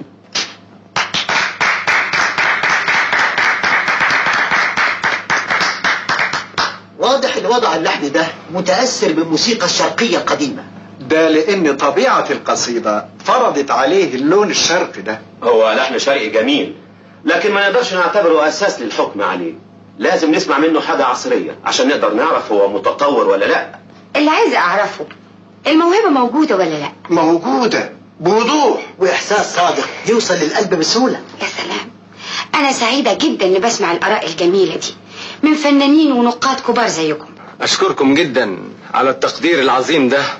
واضح ان وضع اللحن ده متأثر بالموسيقى الشرقية القديمة ده لأن طبيعة القصيدة فرضت عليه اللون الشرقي ده هو لحن شرقي جميل لكن ما نقدرش نعتبره اساس للحكم عليه لازم نسمع منه حاجة عصرية عشان نقدر نعرف هو متطور ولا لا اللي عايزة اعرفه الموهبة موجودة ولا لا موجودة بوضوح وإحساس صادق يوصل للقلب بسهولة يا سلام انا سعيدة جدا اني بسمع الاراء الجميلة دي من فنانين ونقاد كبار زيكم اشكركم جدا على التقدير العظيم ده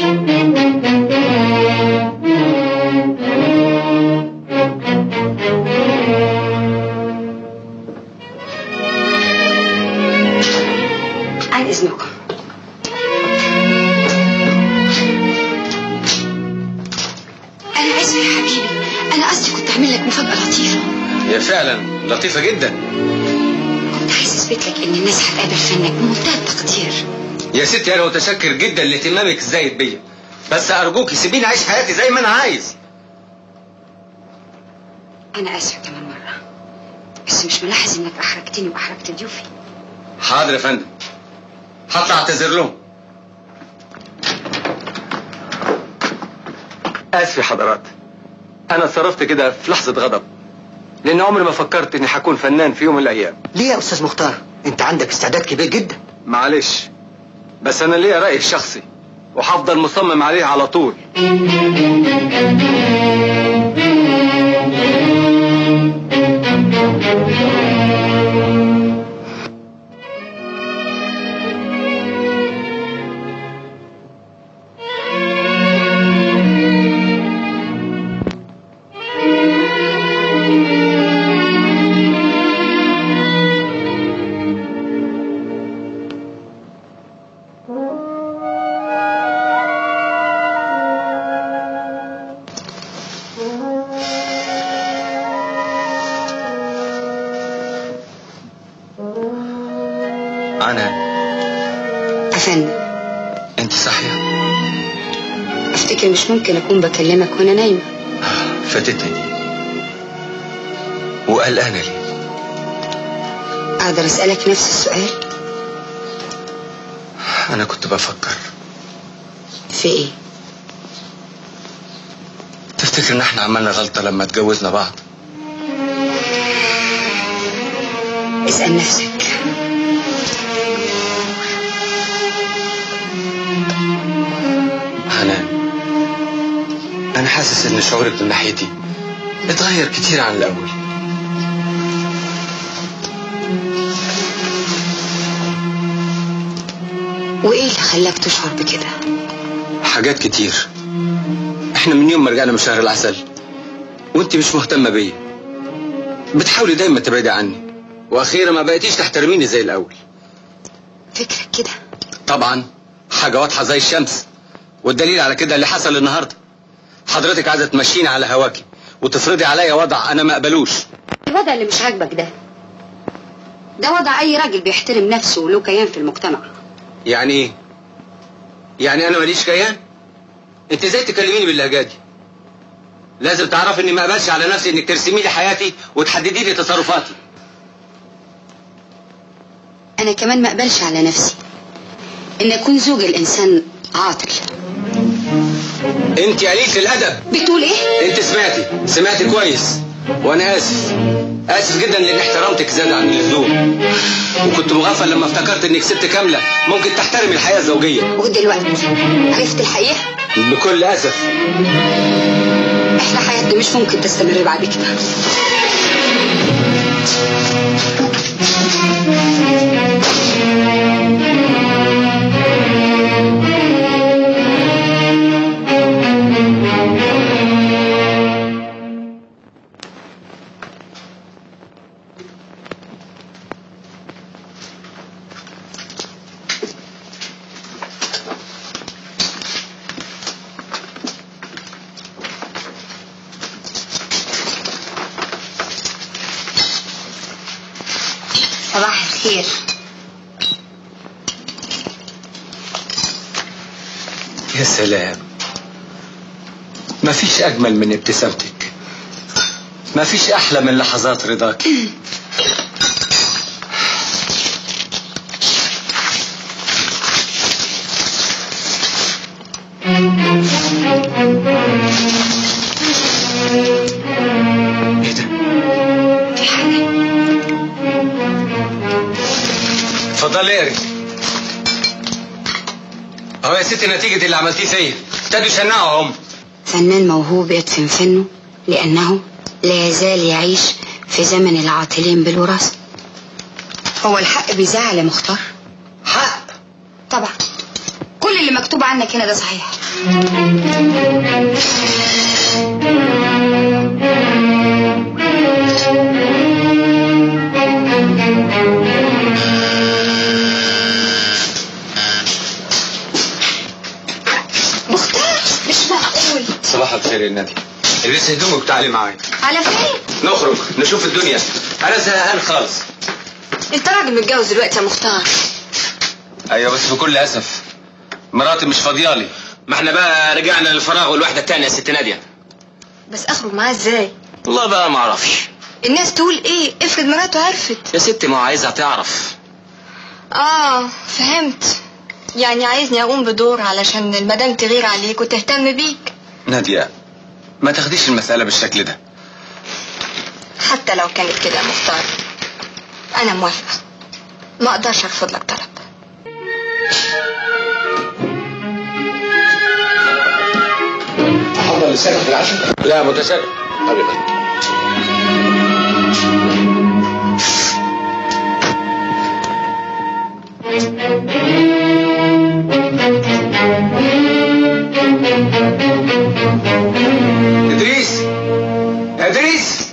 عن اذنكم انا اسفة يا حبيبي انا قصدي كنت اعمل لك مفاجأة لطيفة هي فعلا لطيفه جدا كنت عايز اثبت لك ان الناس هتقابل فنك بمنتهى التقدير يا ستي انا متشكر جدا لاهتمامك الزايد بيا بس ارجوك سيبيني اعيش حياتي زي ما انا عايز انا اسفة كمان مرة بس مش ملاحظ انك احرجتني واحرجت ضيوفي حاضر يا فندم هطلع اعتذر لهم اسف يا حضرات انا اتصرفت كده في لحظه غضب لان عمري ما فكرت اني هكون فنان في يوم من الايام ليه يا أستاذ مختار انت عندك استعداد كبير جدا معلش بس انا ليا رايي الشخصي وهفضل مصمم عليه على طول انا أفندم انت صاحيه أفتكر مش ممكن أكون بكلمك وأنا نايمة فاتتني دي وقلقانه ليه أقدر أسألك نفس السؤال انا كنت بفكر في إيه؟ تفتكر ان احنا عملنا غلطه لما اتجوزنا بعض اسأل نفسك حنان انا حاسس ان شعورك من ناحيتي اتغير كتير عن الاول وإيه اللي خلاك تشعر بكده؟ حاجات كتير احنا من يوم ما رجعنا من شهر العسل وانت مش مهتمه بيا بتحاولي دايما تبعدي عني واخيرا ما بقيتيش تحترميني زي الاول فكرك كده طبعا حاجه واضحه زي الشمس والدليل على كده اللي حصل النهارده حضرتك عايزه تمشيني على هواكي وتفرضي عليا وضع انا ما اقبلوش الوضع اللي مش عاجبك ده ده وضع أي راجل بيحترم نفسه وله كيان في المجتمع يعني ايه يعني انا ماليش كيان انت ازاي تكلميني باللهجه دي لازم تعرفي اني ما اقبلش على نفسي انك ترسمي لي حياتي وتحددي لي تصرفاتي أنا كمان ما أقبلش على نفسي إن أكون زوج الإنسان عاطل انت قليله الادب بتقول إيه؟ انت سمعتي سمعتي كويس وانا اسف اسف جدا لان احترامتك زاد عن اللزوم وكنت مغفل لما افتكرت انك ست كامله ممكن تحترمي الحياه الزوجيه ودلوقتي عرفت الحقيقة؟ بكل اسف إحنا حياتنا مش ممكن تستمر بعد كده صباح الخير يا سلام مفيش اجمل من ابتسامتك مفيش احلى من لحظات رضاك ايه ده في حاجة اتفضلي اقري اهو يا ستي نتيجة اللي عملتيه فيا ابتدوا يشنعوا هم فنان موهوب يدفن فنه لأنه لا يزال يعيش في زمن العاطلين بالوراثة هو الحق بيزعل يا مختار حق طبعا كل اللي مكتوب عنك هنا ده صحيح مختار مش معقول صباح الخير يا نادي البسي هدومك وتعالي معايا على فين نخرج نشوف الدنيا انا زهقان خالص انت راجل متجوز دلوقتي يا مختار ايوه بس بكل اسف مراتي مش فاضيالي ما احنا بقى رجعنا للفراغ والوحده التانيه يا ست ناديه بس اخرج معاه ازاي والله بقى ما اعرفش الناس تقول ايه افرض مراته عرفت يا ستي ما هو عايزها تعرف اه فهمت يعني عايزني اقوم بدور علشان المدام تغير عليك وتهتم بيك نادية ما تاخديش المسألة بالشكل ده حتى لو كانت كده يا مختار انا موافقه ما اقدرش ارفض لك طلب تحضر لسانك في العشاء لا متشكر حبيبي ادريس يا ادريس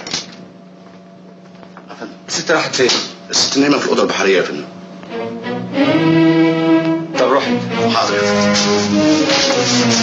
الست راحت فين؟ الست نايمه في الاوضه البحريه يا فندم طب روح حاضر يا فندم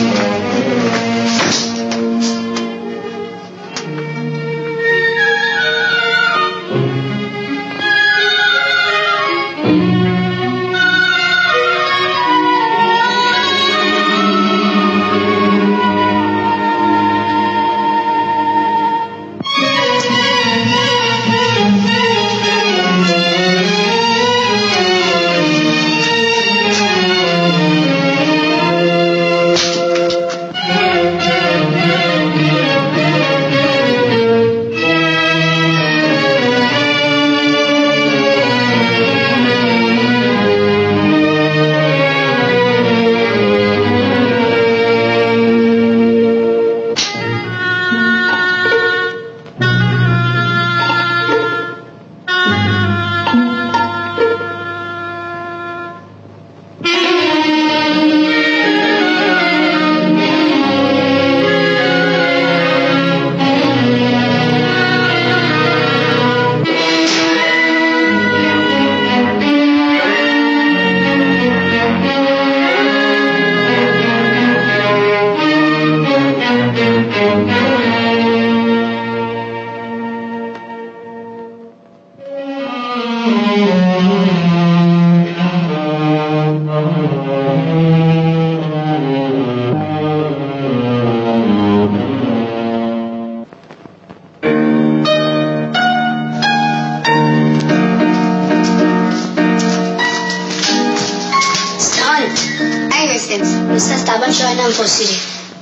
استاذ ايوه يا استاذ الاستاذ تعبان شويه نام فوق السرير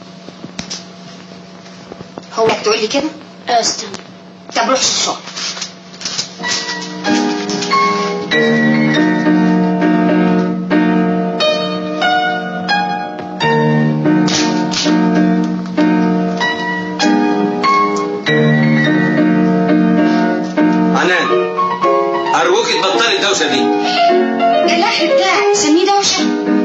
هو بتقول لي كده اه استنى طب روح الشغل عنان ارجوك تبطلي الدوشه دي ده الاكل بتاعك سميه دوشه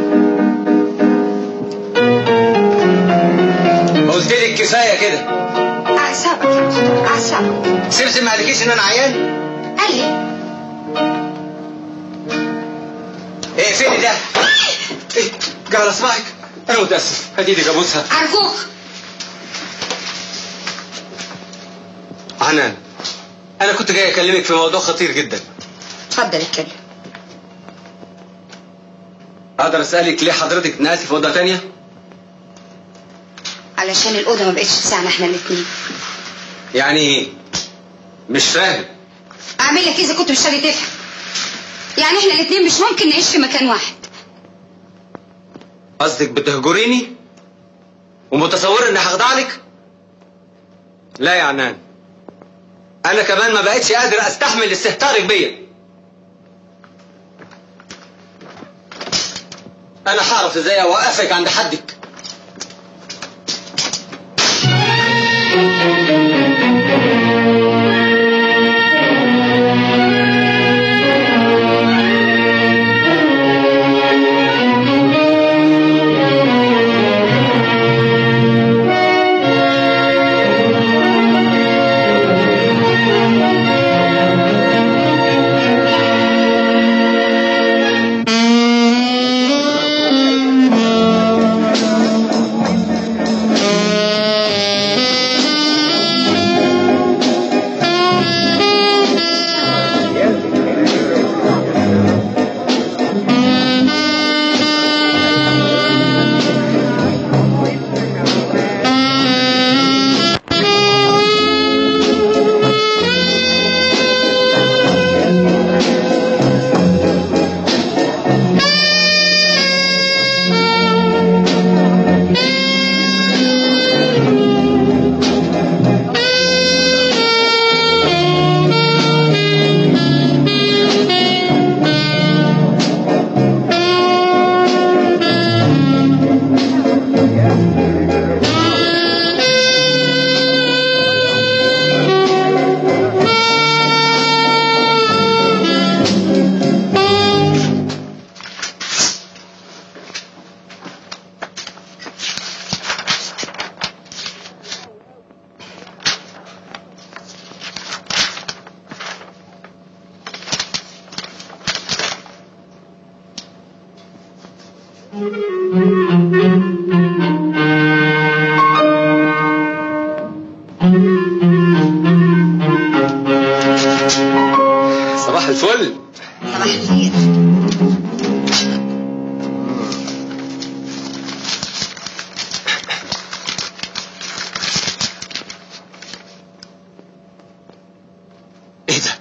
قلت لك كفايه كده اعصابك يا دكتور اعصابك سمسم ما قالكيش ان انا عيان قال لي ايه فين ده ايه جعل اصبعك انا متاسف هات ايدك ابوسها ارجوك عنان انا كنت جاي اكلمك في موضوع خطير جدا اتفضل اتكلم اقدر اسالك ليه حضرتك ناسي في اوضه تانية علشان الاوضه ما بقتش تسعنا احنا الاثنين يعني مش فاهم اعمل لك إيه اذا كنت مش راضي تفهم يعني احنا الاثنين مش ممكن نعيش في مكان واحد قصدك بتهجريني ومتصورة اني هخضع لك لا يا عنان انا كمان ما بقتش قادر استحمل استهتارك بيا انا هعرف ازاي اوقفك عند حدك صباح الفل صباح الخير ايه ده؟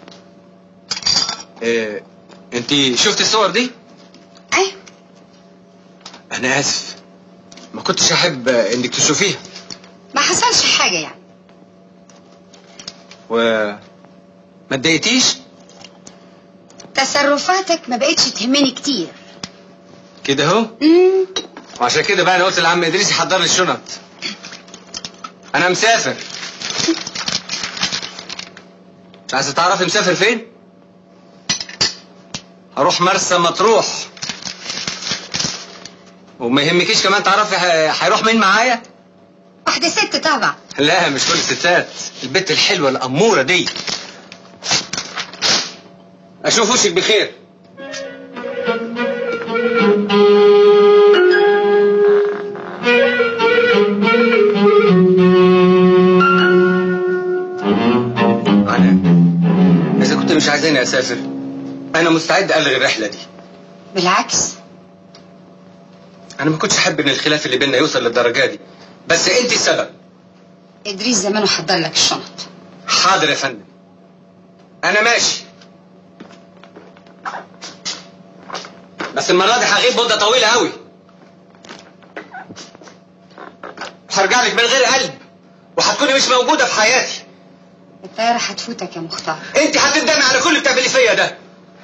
إيه انت شفت الصور دي؟ ايه انا اسف ما كنتش احب انك تشوفيها ما حصلش حاجة يعني و ما اتضايقتيش تصرفاتك ما بقتش تهمني كتير كده اهو وعشان كده بقى انا قلت لعم ادريس يحضر لي الشنط انا مسافر مش عايزه تعرفي مسافر فين هروح مرسى مطروح وما يهمكيش كمان تعرفي ه- هيروح مين معايا واحدة ست طبعا لا مش كل الستات البت الحلوه الاموره دي اشوف وشك بخير انا اذا كنت مش عايزاني اسافر انا مستعد الغي الرحله دي بالعكس انا ما كنتش احب ان الخلاف اللي بيننا يوصل للدرجه دي بس انت السبب ادريس زمانه حضر لك الشنط حاضر يا فندم انا ماشي بس المره دي هغيب مده طويله قوي هرجع لك من غير قلب وهتكوني مش موجوده في حياتي الطيارة هتفوتك يا مختار انت هتندمي على كل اللي بتعملي فيا ده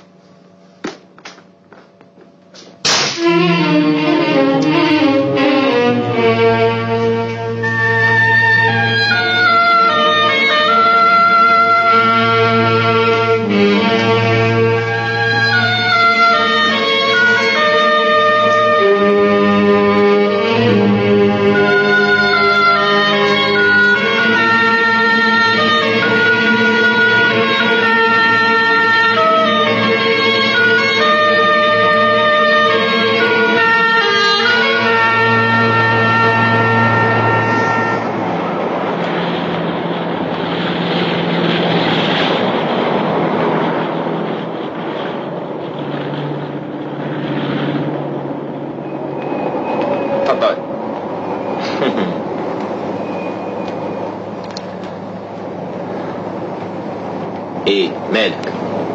اتفضل ايه مالك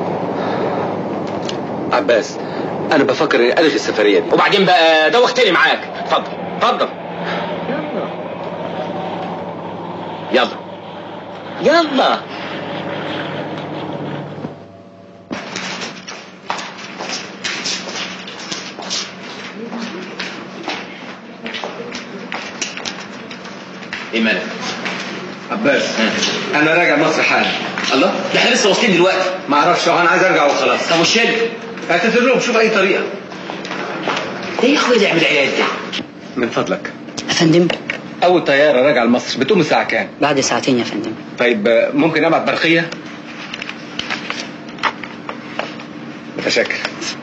عباس انا بفكر اني الغي السفريه دي وبعدين بقى دوختني معاك اتفضل اتفضل يلا يلا ايه مالك عباس انا راجع مصر حالا الله ده احنا لسه واصلين دلوقتي ما اعرفش انا عايز ارجع وخلاص طب والشركه اعتذر لهم شوف اي طريقه ايه يا اخويا ده العلاج ده من فضلك يا فندم اول طياره راجع لمصر بتقوم الساعه كام بعد ساعتين يا فندم طيب آه، ممكن ابعت برقيه متشكر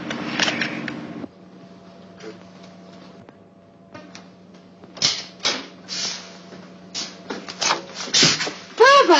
بابا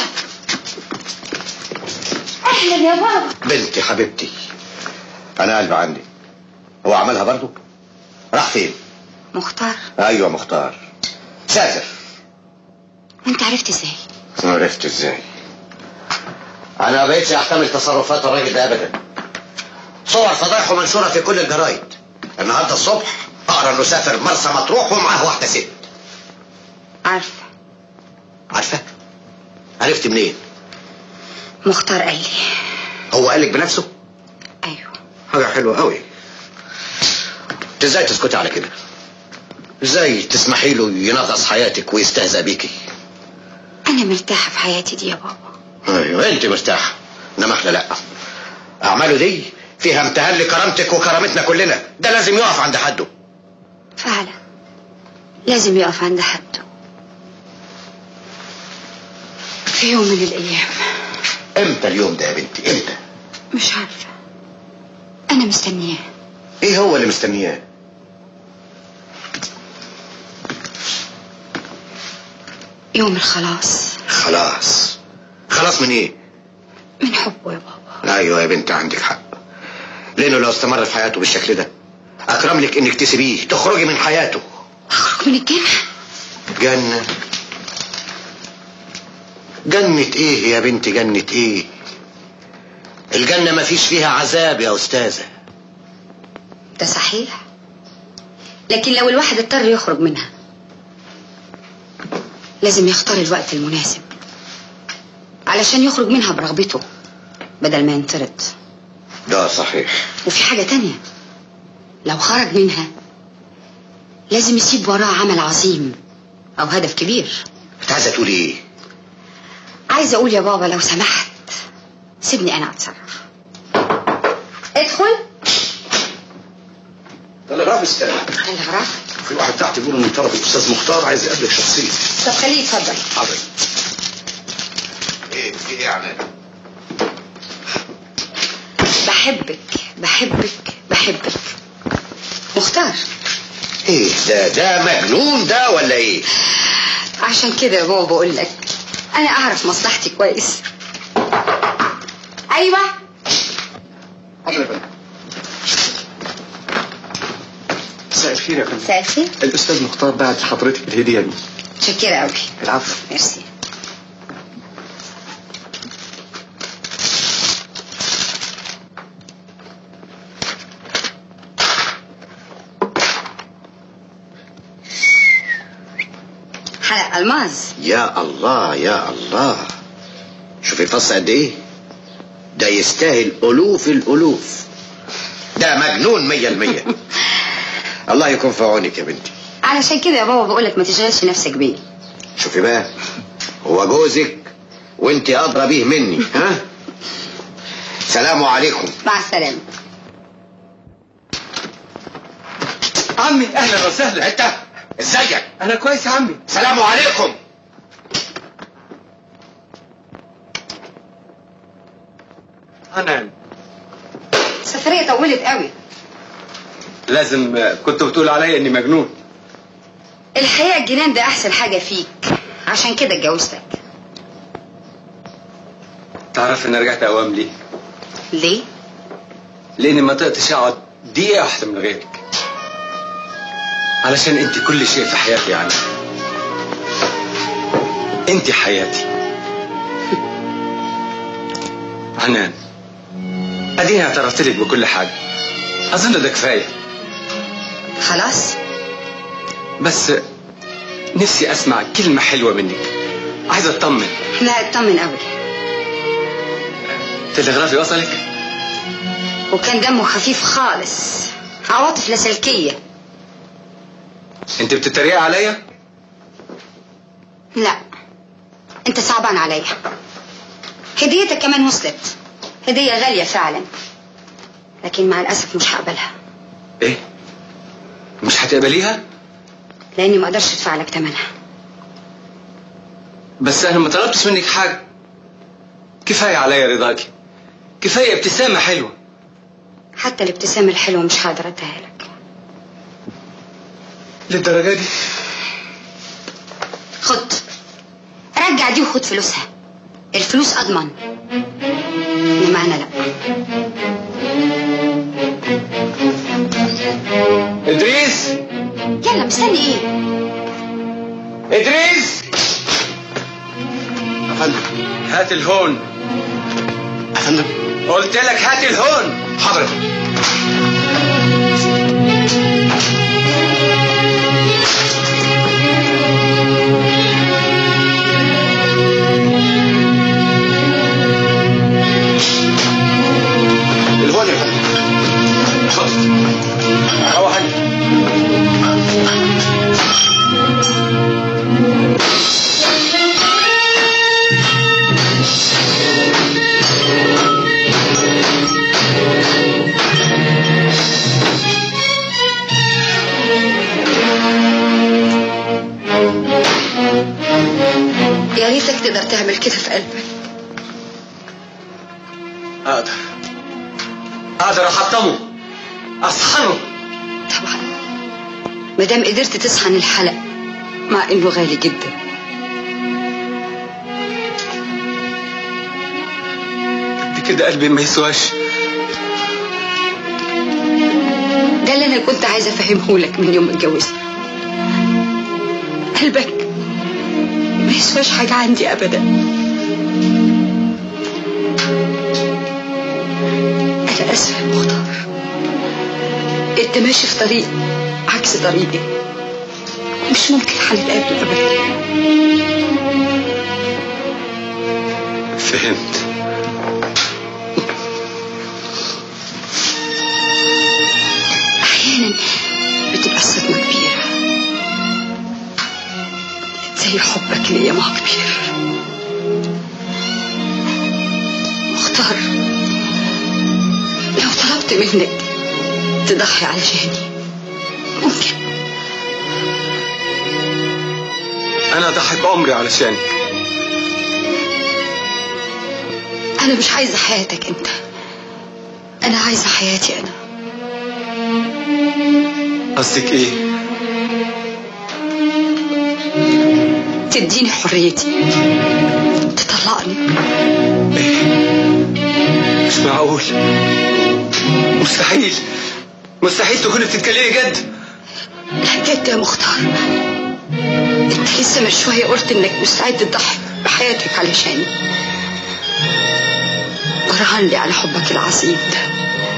اهلا يا بابا بنتي حبيبتي انا قلبي عندي هو عملها برضو راح فين مختار ايوه مختار سافر وانت عرفت ازاي عرفت ازاي انا ما بقتش احتمل تصرفات الراجل ده ابدا صور فضايحه منشوره في كل الجرايد النهارده الصبح اقرا انه سافر مرسى مطروح ومعاه واحده ست عارفه عارفه عرفت منين مختار قال لي هو قالك بنفسه ايوه حاجه حلوه قوي انت ازاي تسكتي على كده ازاي تسمحي له ينغص حياتك ويستهزأ بيكي انا مرتاحه في حياتي دي يا بابا ايوه انت مرتاحه انما احنا لا اعماله دي فيها امتهان لكرامتك وكرامتنا كلنا ده لازم يقف عند حده فعلا لازم يقف عند حده في يوم من الايام امتى اليوم ده يا بنتي امتى مش عارفه انا مستنياه ايه هو اللي مستنياه يوم الخلاص خلاص خلاص من ايه من حبه يا بابا ايوه يا بنت عندك حق لانه لو استمر في حياته بالشكل ده اكرم لك انك تسيبيه تخرجي من حياته اخرج من الجنة جنة جنة ايه يا بنت جنة ايه الجنة ما فيش فيها عذاب يا استاذة ده صحيح لكن لو الواحد اضطر يخرج منها لازم يختار الوقت المناسب علشان يخرج منها برغبته بدل ما ينطرد ده صحيح وفي حاجة تانية لو خرج منها لازم يسيب وراه عمل عظيم أو هدف كبير انت عايزة تقولي ايه عايزة أقول يا بابا لو سمحت سيبني أنا أتصرف ادخل تلغراف استاذ الغرف في واحد تحت بيقول ان طلب الاستاذ مختار عايز يقابلك شخصيا طب خليه يتفضل حاضر ايه في ايه يعني بحبك بحبك بحبك مختار ايه ده ده مجنون ده ولا ايه عشان كده يا بابا بقول لك انا اعرف مصلحتي كويس ايوه حاضر يا فندم مساء الخير يا فندم مساء الخير الاستاذ مختار بعت لحضرتك الهديه دي شكرا قوي العفو ميرسي حلق الماظ يا الله يا الله شوفي فص قد ايه ده يستاهل الوف الالوف ده مجنون مية المية الله يكون في عونك يا بنتي علشان كده يا بابا بقول لك ما تشغلش نفسك بيه شوفي بقى هو جوزك وانت ادرى بيه مني ها سلام عليكم مع السلامه عمي اهلا وسهلا انت ازيك انا كويس يا عمي سلام عليكم انا السفريه طولت قوي لازم كنت بتقول عليا اني مجنون الحقيقه الجنان ده احسن حاجه فيك عشان كده اتجوزتك تعرف اني رجعت اوام ليه ليه لاني ما طقتش اقعد دقيقه واحده من غيرك علشان انت كل شيء في حياتي يعني انت حياتي عنان اديني اعترفت لك بكل حاجه اظن ده كفايه خلاص بس نفسي اسمع كلمه حلوه منك عايز اطمن لا اطمن قوي تلغرافي وصلك وكان دمه خفيف خالص عواطف لاسلكيه انت بتتريق عليا لا انت صعبان عليا هديتك كمان وصلت هدية غالية فعلا لكن مع الأسف مش هقبلها ايه مش هتقبليها لأني ما أقدرش أدفع لك ثمنها بس انا ما طلبتش منك حاجه كفايه عليا رضاكي كفايه ابتسامه حلوه حتى الابتسامة الحلوة مش هقدر أديها لك للدرجه دي خد رجع دي وخد فلوسها الفلوس أضمن إنما أنا لأ ادريس يلا مستني إيه ادريس افندم هات الهون افندم قلت لك هات الهون حاضر الهون يا فندم اتفضل روح انت يا ريتك تقدر تعمل كده في قلبك اقدر اقدر احطمه اصحنه مادام قدرت تصحن الحلق مع إنه غالي جدا كده قلبي ما يسواش ده اللي انا كنت عايزه افهمه لك من يوم ما اتجوزنا قلبك ما يسواش حاجه عندي ابدا انا اسفه يا مختار انت ماشي في طريق عكس طريقي مش ممكن هنتقابل ابدا فهمت احيانا بتبقى الصدمه كبيره زي حبك ليا ما هو كبير مختار لو طلبت منك تضحي علشاني ممكن انا اضحي بعمري علشانك انا مش عايزه حياتك انت انا عايزه حياتي انا قصدك ايه تديني حريتي تطلقني مش معقول مستحيل مستحيل تكوني بتتكلمي جد لا جد يا مختار انت لسه من شويه قلت انك مستعد تضحي بحياتك علشاني برهن لي على حبك العظيم ده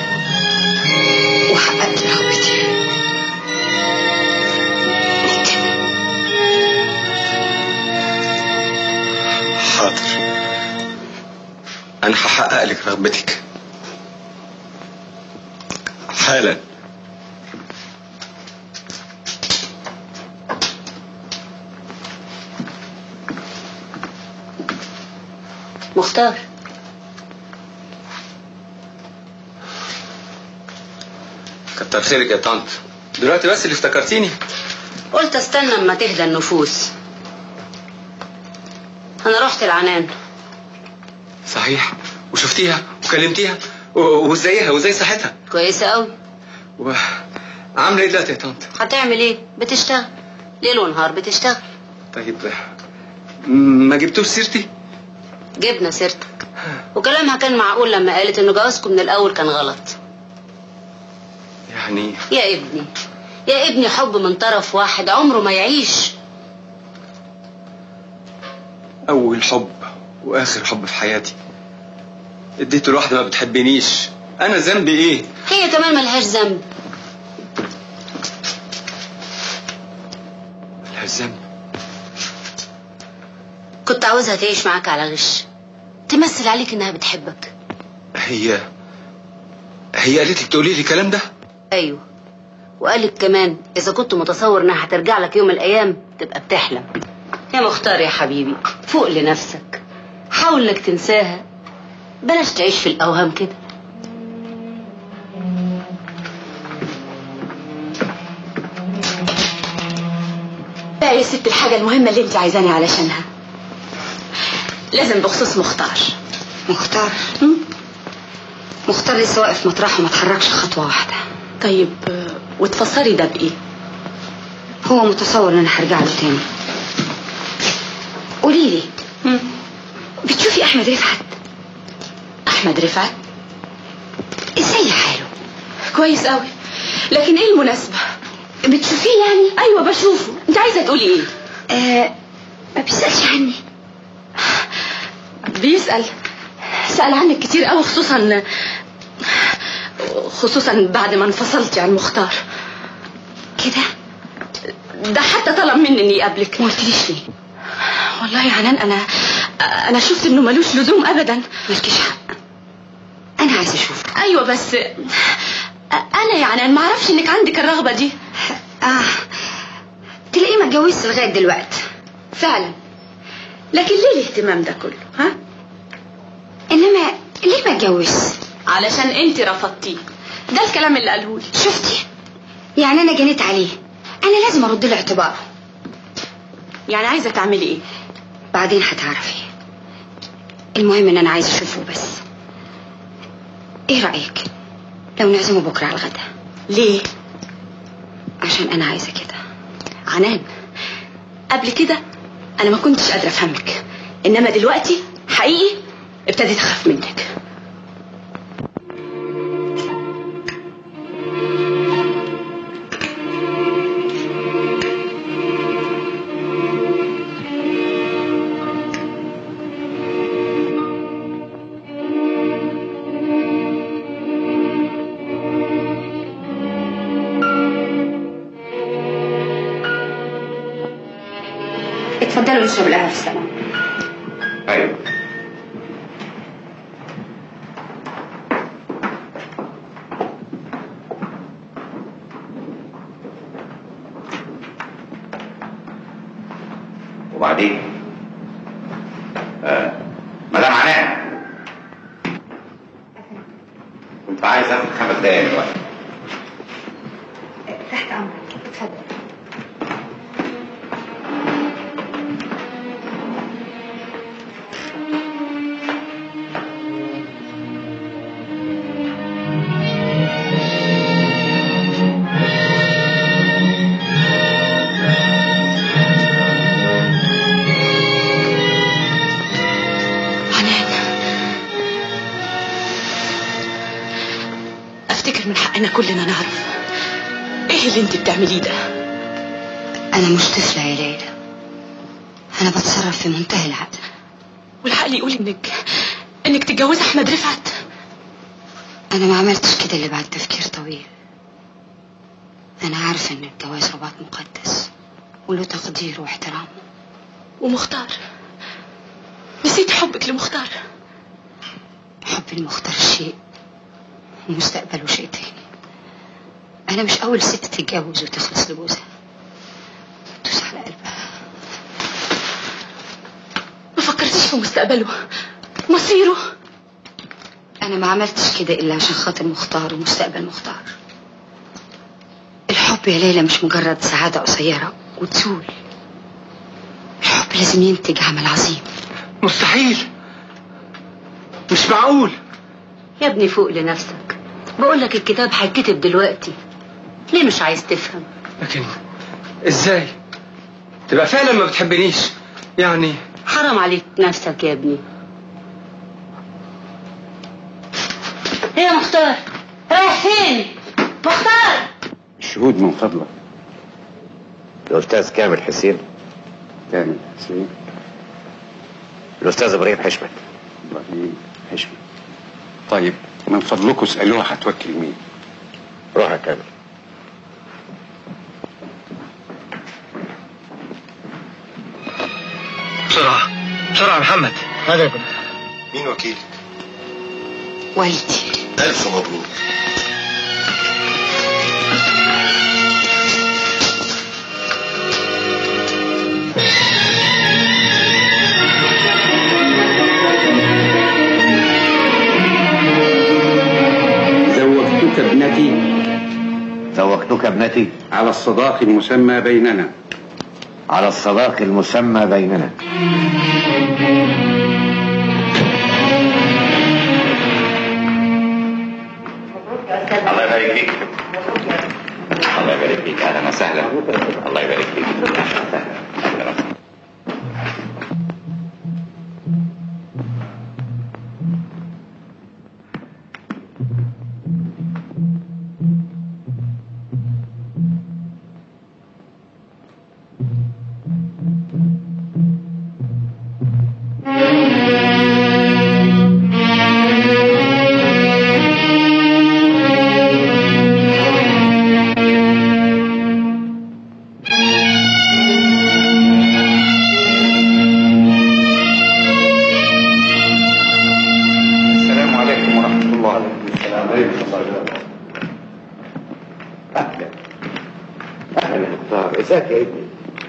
وحققت رغبتي حاضر انا هحقق لك رغبتك حالا مختار كتر خيرك يا طنط دلوقتي بس اللي افتكرتيني قلت استنى اما تهدى النفوس انا رحت العنان صحيح وشفتيها وكلمتيها و- وازايها وازاي صحتها كويسه قوي عامله ايه دلوقتي يا طنط هتعمل ايه بتشتغل ليل ونهار بتشتغل طيب ما جبتوش سيرتي جبنا سيرتك وكلامها كان معقول لما قالت انه جوازكم من الاول كان غلط يعني يا ابني يا ابني حب من طرف واحد عمره ما يعيش اول حب واخر حب في حياتي اديته لواحده ما بتحبنيش انا ذنبي ايه هي كمان ملهاش ذنب ملهاش ذنب كنت عاوزها تعيش معاك على غش تمثل عليك انها بتحبك هي هي قالت لك تقولي لي الكلام ده ايوه وقالك كمان اذا كنت متصور انها هترجع لك يوم من الايام تبقى بتحلم يا مختار يا حبيبي فوق لنفسك حاول انك تنساها بلاش تعيش في الاوهام كده بقى يا ست الحاجة المهمة اللي انت عايزاني علشانها لازم بخصوص مختار مختار مختار لسه واقف مطرحه ما اتحركش خطوه واحده طيب وتفسري ده بايه هو متصور ان انا هرجع له تاني قولي لي بتشوفي احمد رفعت احمد رفعت ازاي حاله كويس قوي لكن ايه المناسبة بتشوفيه يعني ايوه بشوفه انت عايزة تقولي ايه آه ما بيسألش عني بيسأل سأل عنك كتير قوي خصوصا خصوصا بعد ما انفصلتي عن مختار كده ده حتى طلب مني اني اقابلك ما قلتليش ليه والله يا عنان انا انا شفت انه ملوش لزوم ابدا مالكيش حق انا عايزه اشوفك ايوه بس انا يا عنان ما اعرفش انك عندك الرغبه دي اه تلاقيه ما اتجوزش لغايه دلوقتي فعلا لكن ليه الاهتمام ده كله ها انما ليه ما اتجوزش علشان انت رفضتيه ده الكلام اللي قاله لي شفتي يعني انا جنيت عليه انا لازم ارد له اعتباره يعني عايزه تعملي ايه بعدين هتعرفي المهم ان انا عايزه اشوفه بس ايه رايك لو نعزمه بكره على الغدا ليه عشان انا عايزه كده عنان قبل كده انا ما كنتش قادره افهمك انما دلوقتي حقيقي ابتديت اخاف منك اتفضلوا نشرب القهوه في السلام ايوه وبعدين آه. مدام عناء كنت عايز اخد خمس دقايق دلوقتي تحت امرك اتفضل افتكر من حقنا كلنا نعرف ايه اللي انت بتعمليه ده انا مش طفله يا ليلى انا بتصرف في منتهى العقل والعقل يقول انك انك تتجوزي احمد رفعت انا ما عملتش كده اللي بعد تفكير طويل انا عارفه ان الجواز رباط مقدس وله تقدير واحترام ومختار نسيت حبك لمختار حب المختار شيء ومستقبله شيء تاني انا مش اول ست تتجوز وتخلص لجوزها تدوس على قلبها ما فكرتيش في مستقبله مصيره انا ما عملتش كده الا عشان خاطر مختار ومستقبل مختار الحب يا ليلى مش مجرد سعادة قصيرة وتزول الحب لازم ينتج عمل عظيم مستحيل مش معقول يا ابني فوق لنفسك بقول لك الكتاب هيتكتب دلوقتي ليه مش عايز تفهم لكن ازاي تبقى فعلا ما بتحبنيش يعني حرام عليك نفسك يا ابني ايه يا مختار رايح فين مختار الشهود من فضلك الأستاذ كامل حسين كامل حسين الأستاذ إبراهيم حشمت ابراهيم حشمت طيب من فضلكم اسالوها هتوكل مين روح يا كامل بسرعة بسرعة يا محمد هذا يكون مين وكيل والدي ألف مبروك زوجتك ابنتي زوجتك ابنتي على الصداق المسمى بيننا على الصداق المسمى بيننا الله يبارك فيك الله يبارك فيك اهلا وسهلا الله يبارك فيك اهلا وسهلا أهلاً وسهلاً. السلام عليكم ورحمة الله السلام عليكم ورحمة الله أهلا أهلا يا مختار ازيك يا ابني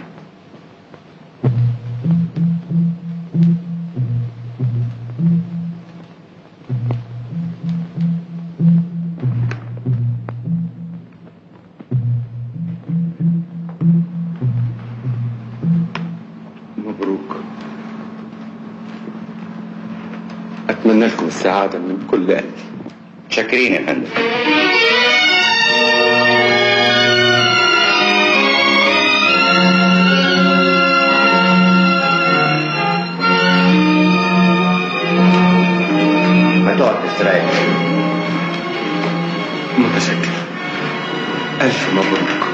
مبروك أتمنى لكم السعادة من كل قلبي شاكرين يا فندم ما تقعد تستريح متشكر ألف مبروك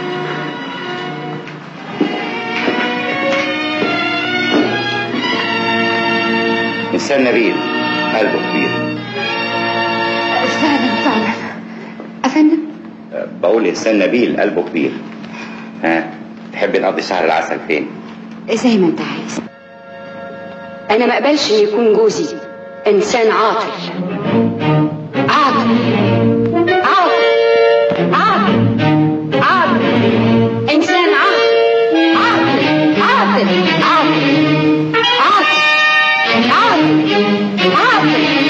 إنسان نبيل قلبه كبير فعلا فعلا أفندم أه، بقول إنسان نبيل قلبه كبير ها تحبي نقضي شهر العسل فين؟ زي ما انت عايز انا ما اقبلش ان يكون جوزي انسان عاطل عاطل عاطل عاطل عاطل انسان عاطل عاطل عاطل عاطل عاطل عاطل عاطل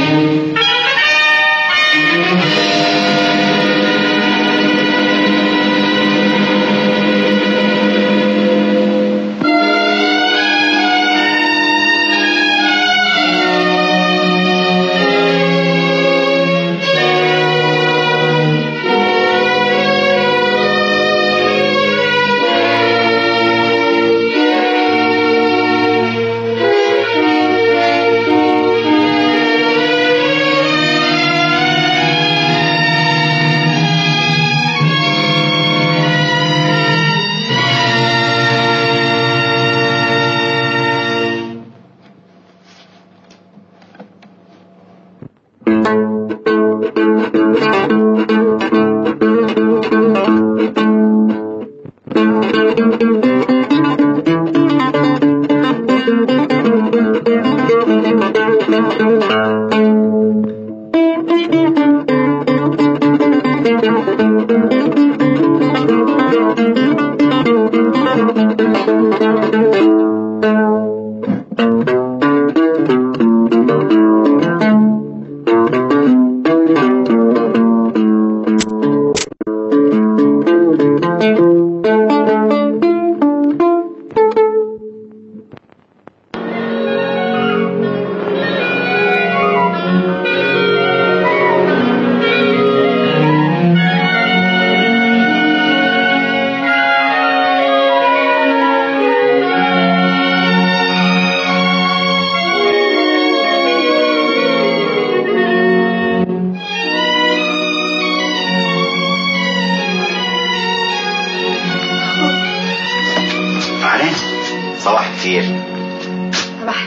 علان صباح الخير صباح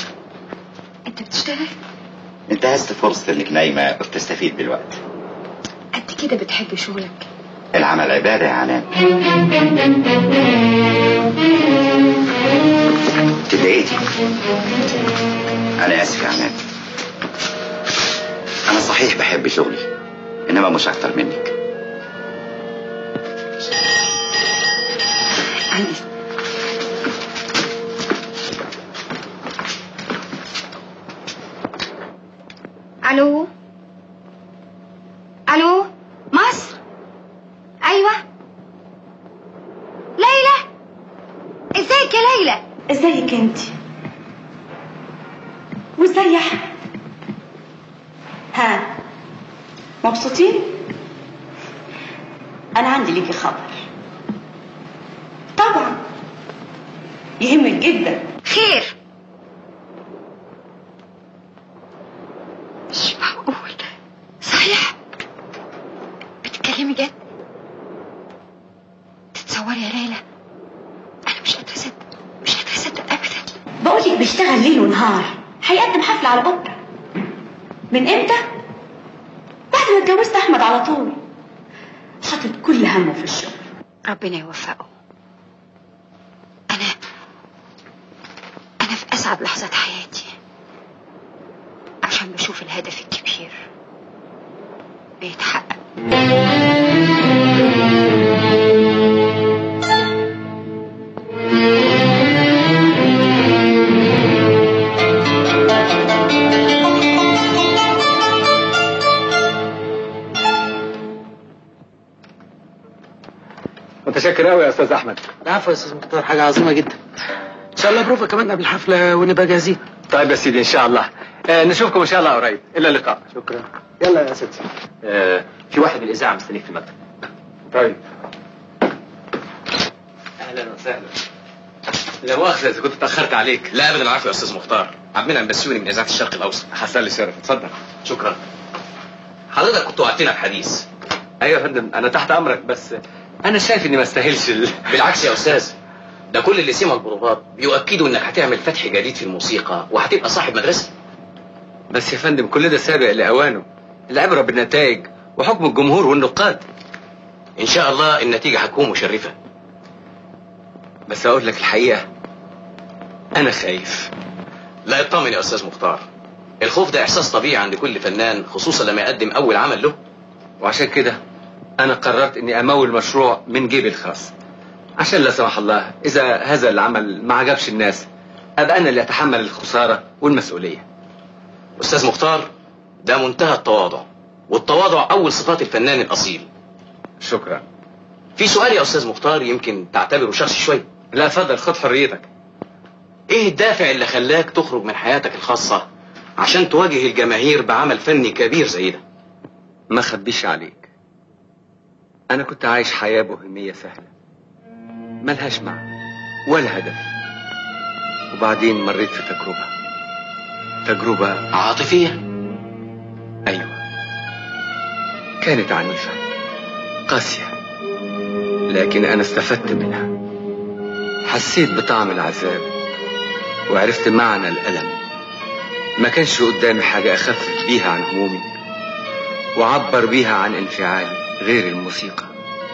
انت بتشتغل انتهزت فرصة انك نايمة وبتستفيد بالوقت قد كده بتحب شغلك العمل عبادة يا علان تضايقتي انا اسف يا علان انا صحيح بحب شغلي انما مش اكتر منك عندي الو الو مصر ايوه ليلى ازيك يا ليلى ازيك انت وازاي يا احمد ها مبسوطين انا عندي ليكي خبر طبعا يهمك جدا خير مش معقول صحيح بتتكلمي جد تتصوري يا ليلى انا مش قادره اصدق مش قادره اصدق ابدا بقولك بيشتغل ليل ونهار هيقدم حفلة على بكرة من امتى؟ بعد ما اتجوزت احمد على طول حاطط كل همه في الشغل ربنا يوفقه انا انا في اسعد لحظات حياتي عشان بشوف الهدف الكبير بيتحقق متشكر قوي يا استاذ احمد العفو يا استاذ مختار حاجة عظيمة جدا ان شاء الله بروفة كمان قبل الحفلة ونبقى جاهزين طيب يا سيدي ان شاء الله آه نشوفكم ان شاء الله قريب الى اللقاء شكرا يلا يا ستي آه في واحد من الاذاعه مستنيك في المكتب طيب اهلا وسهلا لا مؤاخذة إذا كنت اتأخرت عليك لا أبدا العفو يا أستاذ مختار عبد المنعم بسيوني من إذاعة الشرق الأوسط حصل لي شرف اتفضل شكرا حضرتك كنت وعدتنا بحديث ايوه يا فندم انا تحت امرك بس انا شايف اني ما استاهلش ال... بالعكس يا أستاذ ده كل اللي سمعوا البروفات بيؤكدوا إنك هتعمل فتح جديد في الموسيقى وهتبقى صاحب مدرسة بس يا فندم كل ده سابق لاوانه العبره بالنتائج وحكم الجمهور والنقاد إن شاء الله النتيجة هتكون مشرفة بس اقول لك الحقيقه انا خايف لا اطمن يا استاذ مختار الخوف ده احساس طبيعي عند كل فنان خصوصا لما يقدم اول عمل له وعشان كده انا قررت اني امول المشروع من جيبي الخاص عشان لا سمح الله اذا هذا العمل ما عجبش الناس ابقى انا اللي اتحمل الخساره والمسؤوليه استاذ مختار ده منتهى التواضع والتواضع اول صفات الفنان الاصيل شكرا في سؤال يا استاذ مختار يمكن تعتبره شخصي شويه لا اتفضل خد حريتك ايه الدافع اللي خلاك تخرج من حياتك الخاصه عشان تواجه الجماهير بعمل فني كبير زي ده ما خبيش عليك انا كنت عايش حياه بوهميه سهله ملهاش معنى ولا هدف وبعدين مريت في تجربه تجربه عاطفيه ايوه كانت عنيفه قاسيه لكن انا استفدت منها حسيت بطعم العذاب وعرفت معنى الالم ما كانش قدامي حاجه اخفف بيها عن همومي وعبر بيها عن انفعالي غير الموسيقى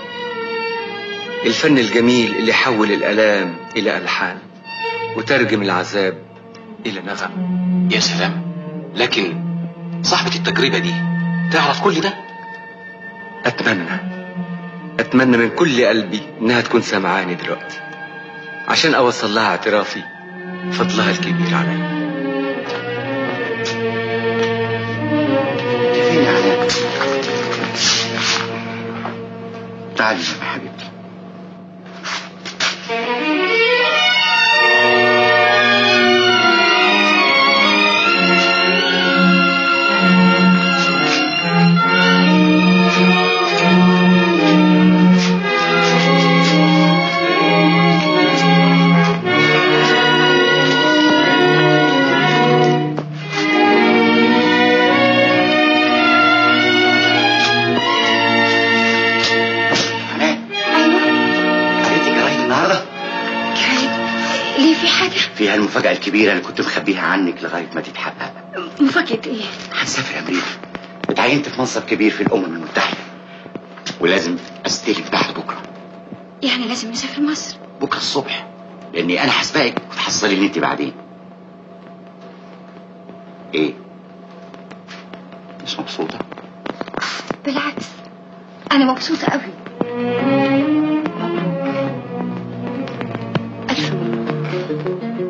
الفن الجميل اللي حول الالام الى الحان وترجم العذاب الى نغم يا سلام لكن صاحبة التجربة دي تعرف كل ده اتمنى اتمنى من كل قلبي انها تكون سامعاني دلوقتي عشان اوصل لها اعترافي فضلها الكبير عليا فين يا علاء تعالي يا حبيبتي قريتي جرايد النهارده ليه في حاجة؟ فيها المفاجأة الكبيرة اللي كنت مخبيها عنك لغاية ما تتحقق مفاجأة ايه؟ هتسافر أمريكا اتعينت في منصب كبير في الأمم المتحدة ولازم أستلم بعد بكرة يعني لازم نسافر مصر بكرة الصبح لأني أنا هسبقك وتحصلي اللي أنت بعدين إيه؟ مش مبسوطة؟ بالعكس أنا مبسوطة قوي ألف مبروك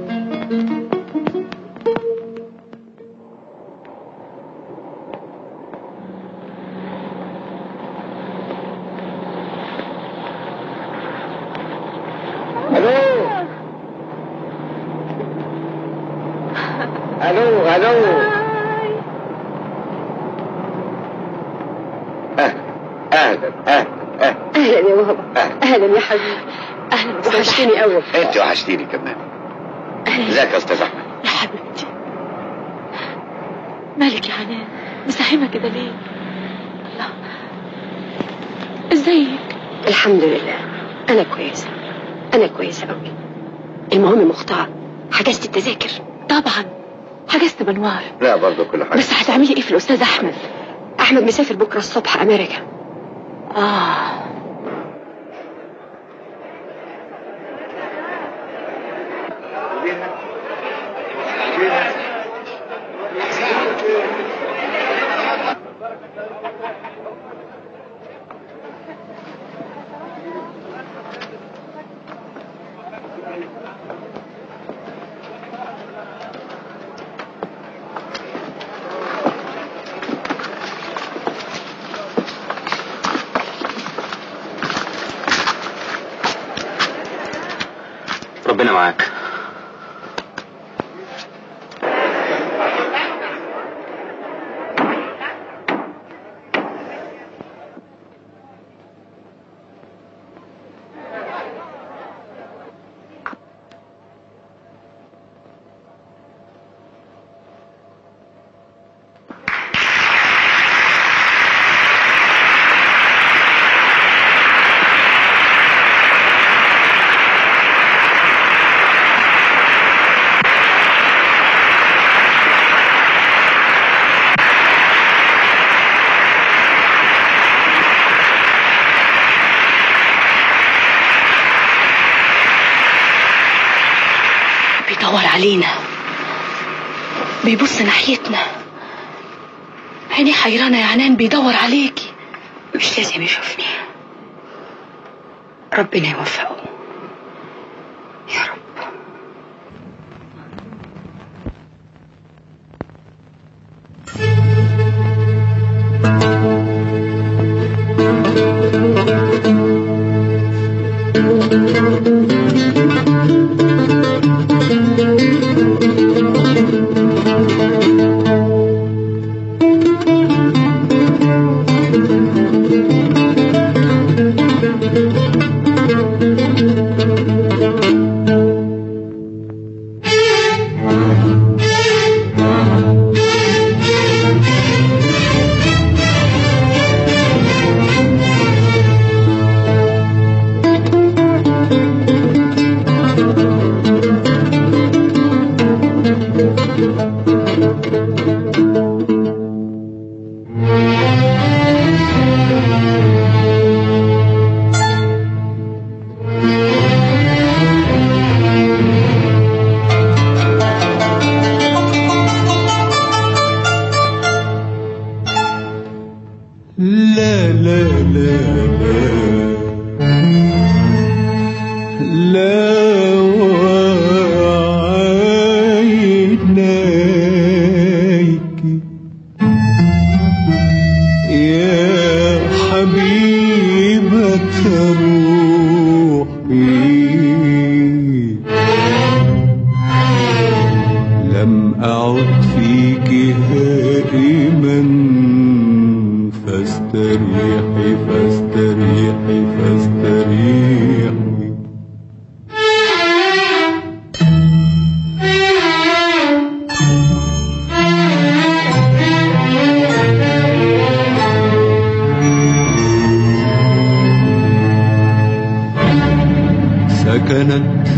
الو الو اهلا اهلا اهلا اهلا يا بابا اهلا يا حبيبي اهلا وحشتني قوي انت وحشتيني كمان ازيك يا استاذ احمد يا حبيبتي مالك يا عنان مساهمة كده ليه الله ازيك الحمد لله انا كويسه انا كويسه قوي المهم مختار حجزت التذاكر طبعا حجزت بنوار لا برضه كل حاجه بس هتعملي ايه في الاستاذ احمد احمد مسافر بكره الصبح امريكا اه ربنا معاك بيدور علينا بيبص ناحيتنا عيني حيرانة يا عنان بيدور عليكي مش لازم يشوفني ربنا يوفقه يا رب لا لا لا لا لا وعينيك يا حبيبة روحي لم أعد فيك هائما فاستريحي فاستريحي فاستريحي سكنت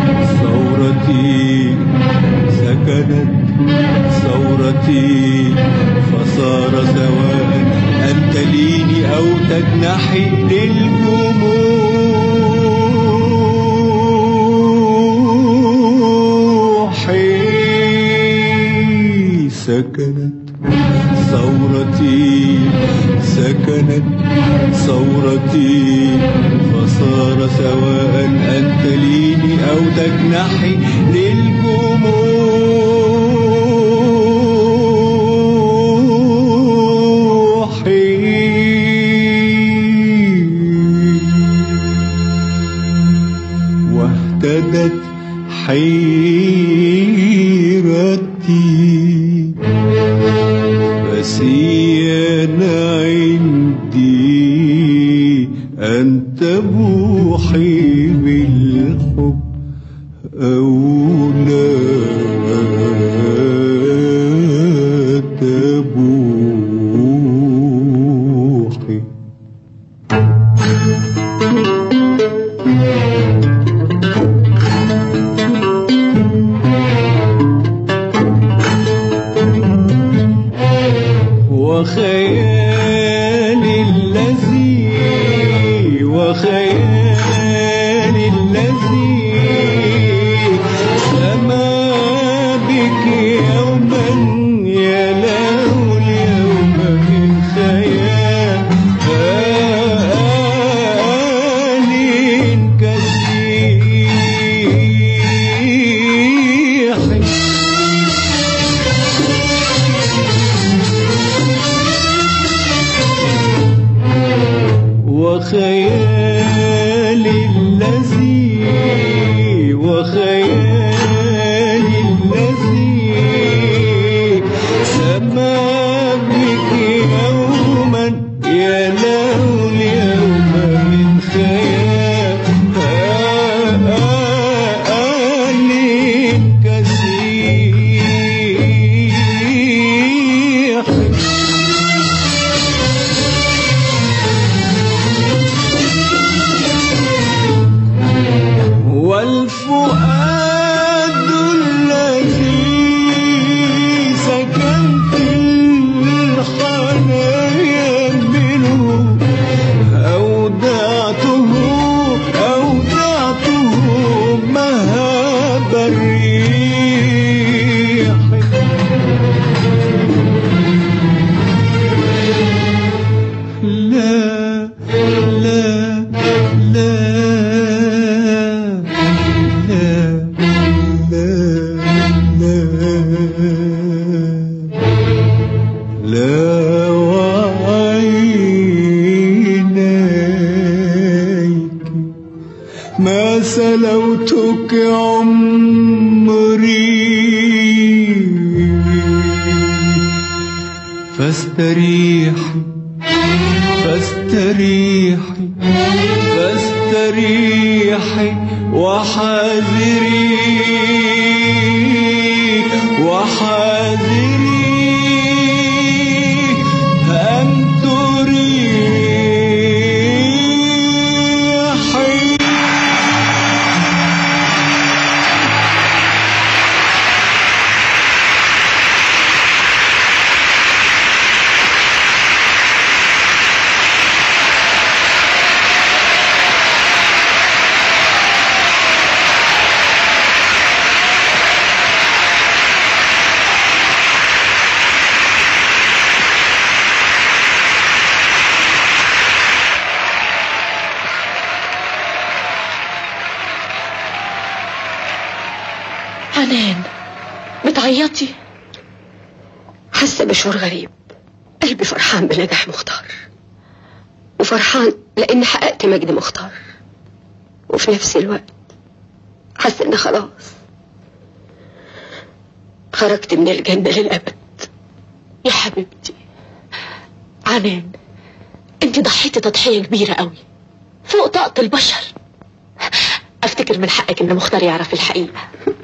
ثورتي سكنت ثورتي فصار سواء أن تليني أو تجنحي للجموح سكنت ثورتي سكنت ثورتي فصار سواء أن تليني أو تجنحي للجموح واهتدت حيرتي فسيان عندي أن تبوحي بالحب أو لا تبوحي وخيالي الذي وخيالي الذي سلوتك عمري فاستريحي فاستريحي فاستريحي وحاذري وحاذري أن تريحي حنان بتعيطي حاسة بشعور غريب قلبي فرحان بنجاح مختار وفرحان لأن حققت مجد مختار وفي نفس الوقت حاسة إن خلاص خرجت من الجنة للأبد يا حبيبتي عنان انت ضحيتي تضحية كبيرة قوي فوق طاقة البشر افتكر من حقك ان مختار يعرف الحقيقة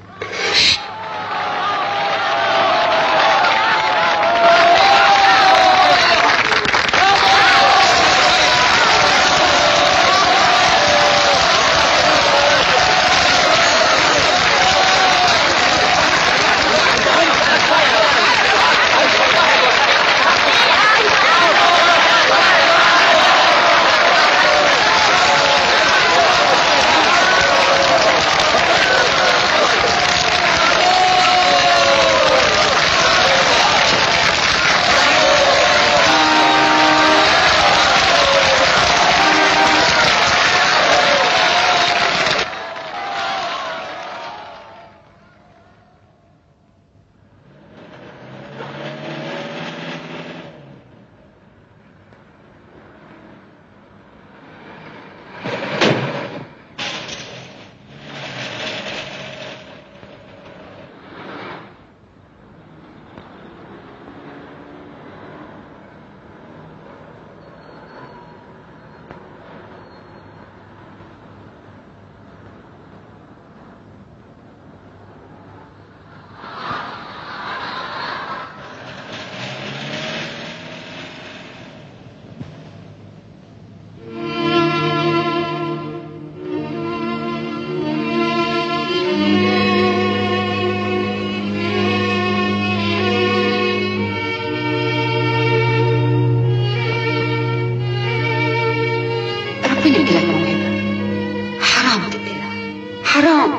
ربنا يديلك موهبة حرام تقتلها حرام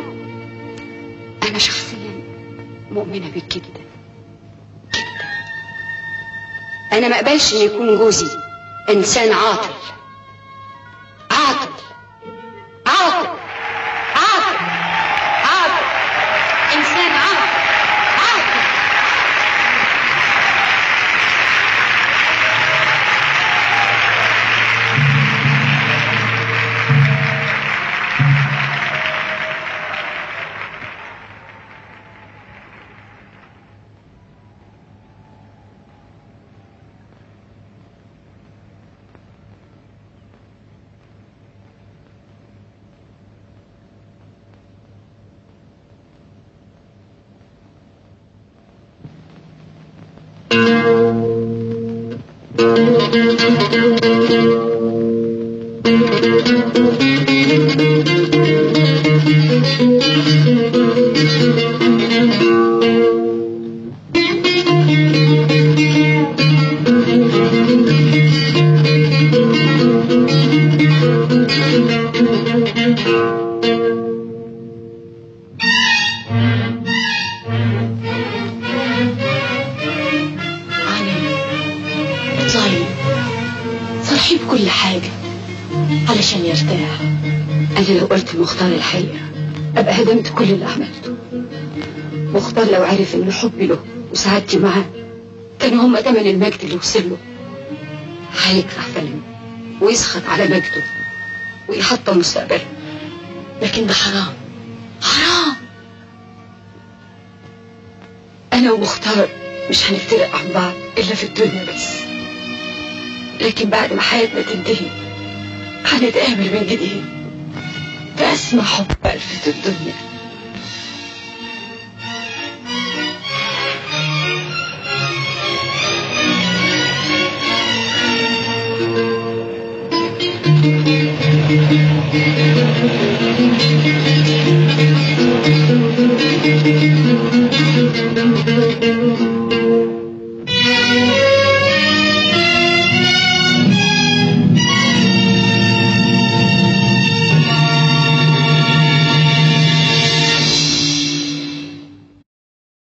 أنا شخصيا مؤمنة بيك جدا جدا أنا ما أقبلش إن يكون جوزي إنسان عاطل عاطل عاطل عاطل عاطل إنسان عاطل عاطل اطلعي صرحي بكل حاجة علشان يرتاح أنا لو قلت لمختار الحقيقة أبقى هدمت كل اللي عملته مختار لو عرف إن حبي له وسعادتي معاه كانوا هما تمن المجد اللي وصل له هيكره فلم ويسخط على مجده ويحطم مستقبله لكن ده حرام حرام أنا ومختار مش هنفترق عن بعض إلا في الدنيا بس لكن بعد ما حياتنا تنتهي هنتقابل من جديد في أسمى حب ألفت الدنيا Thank you.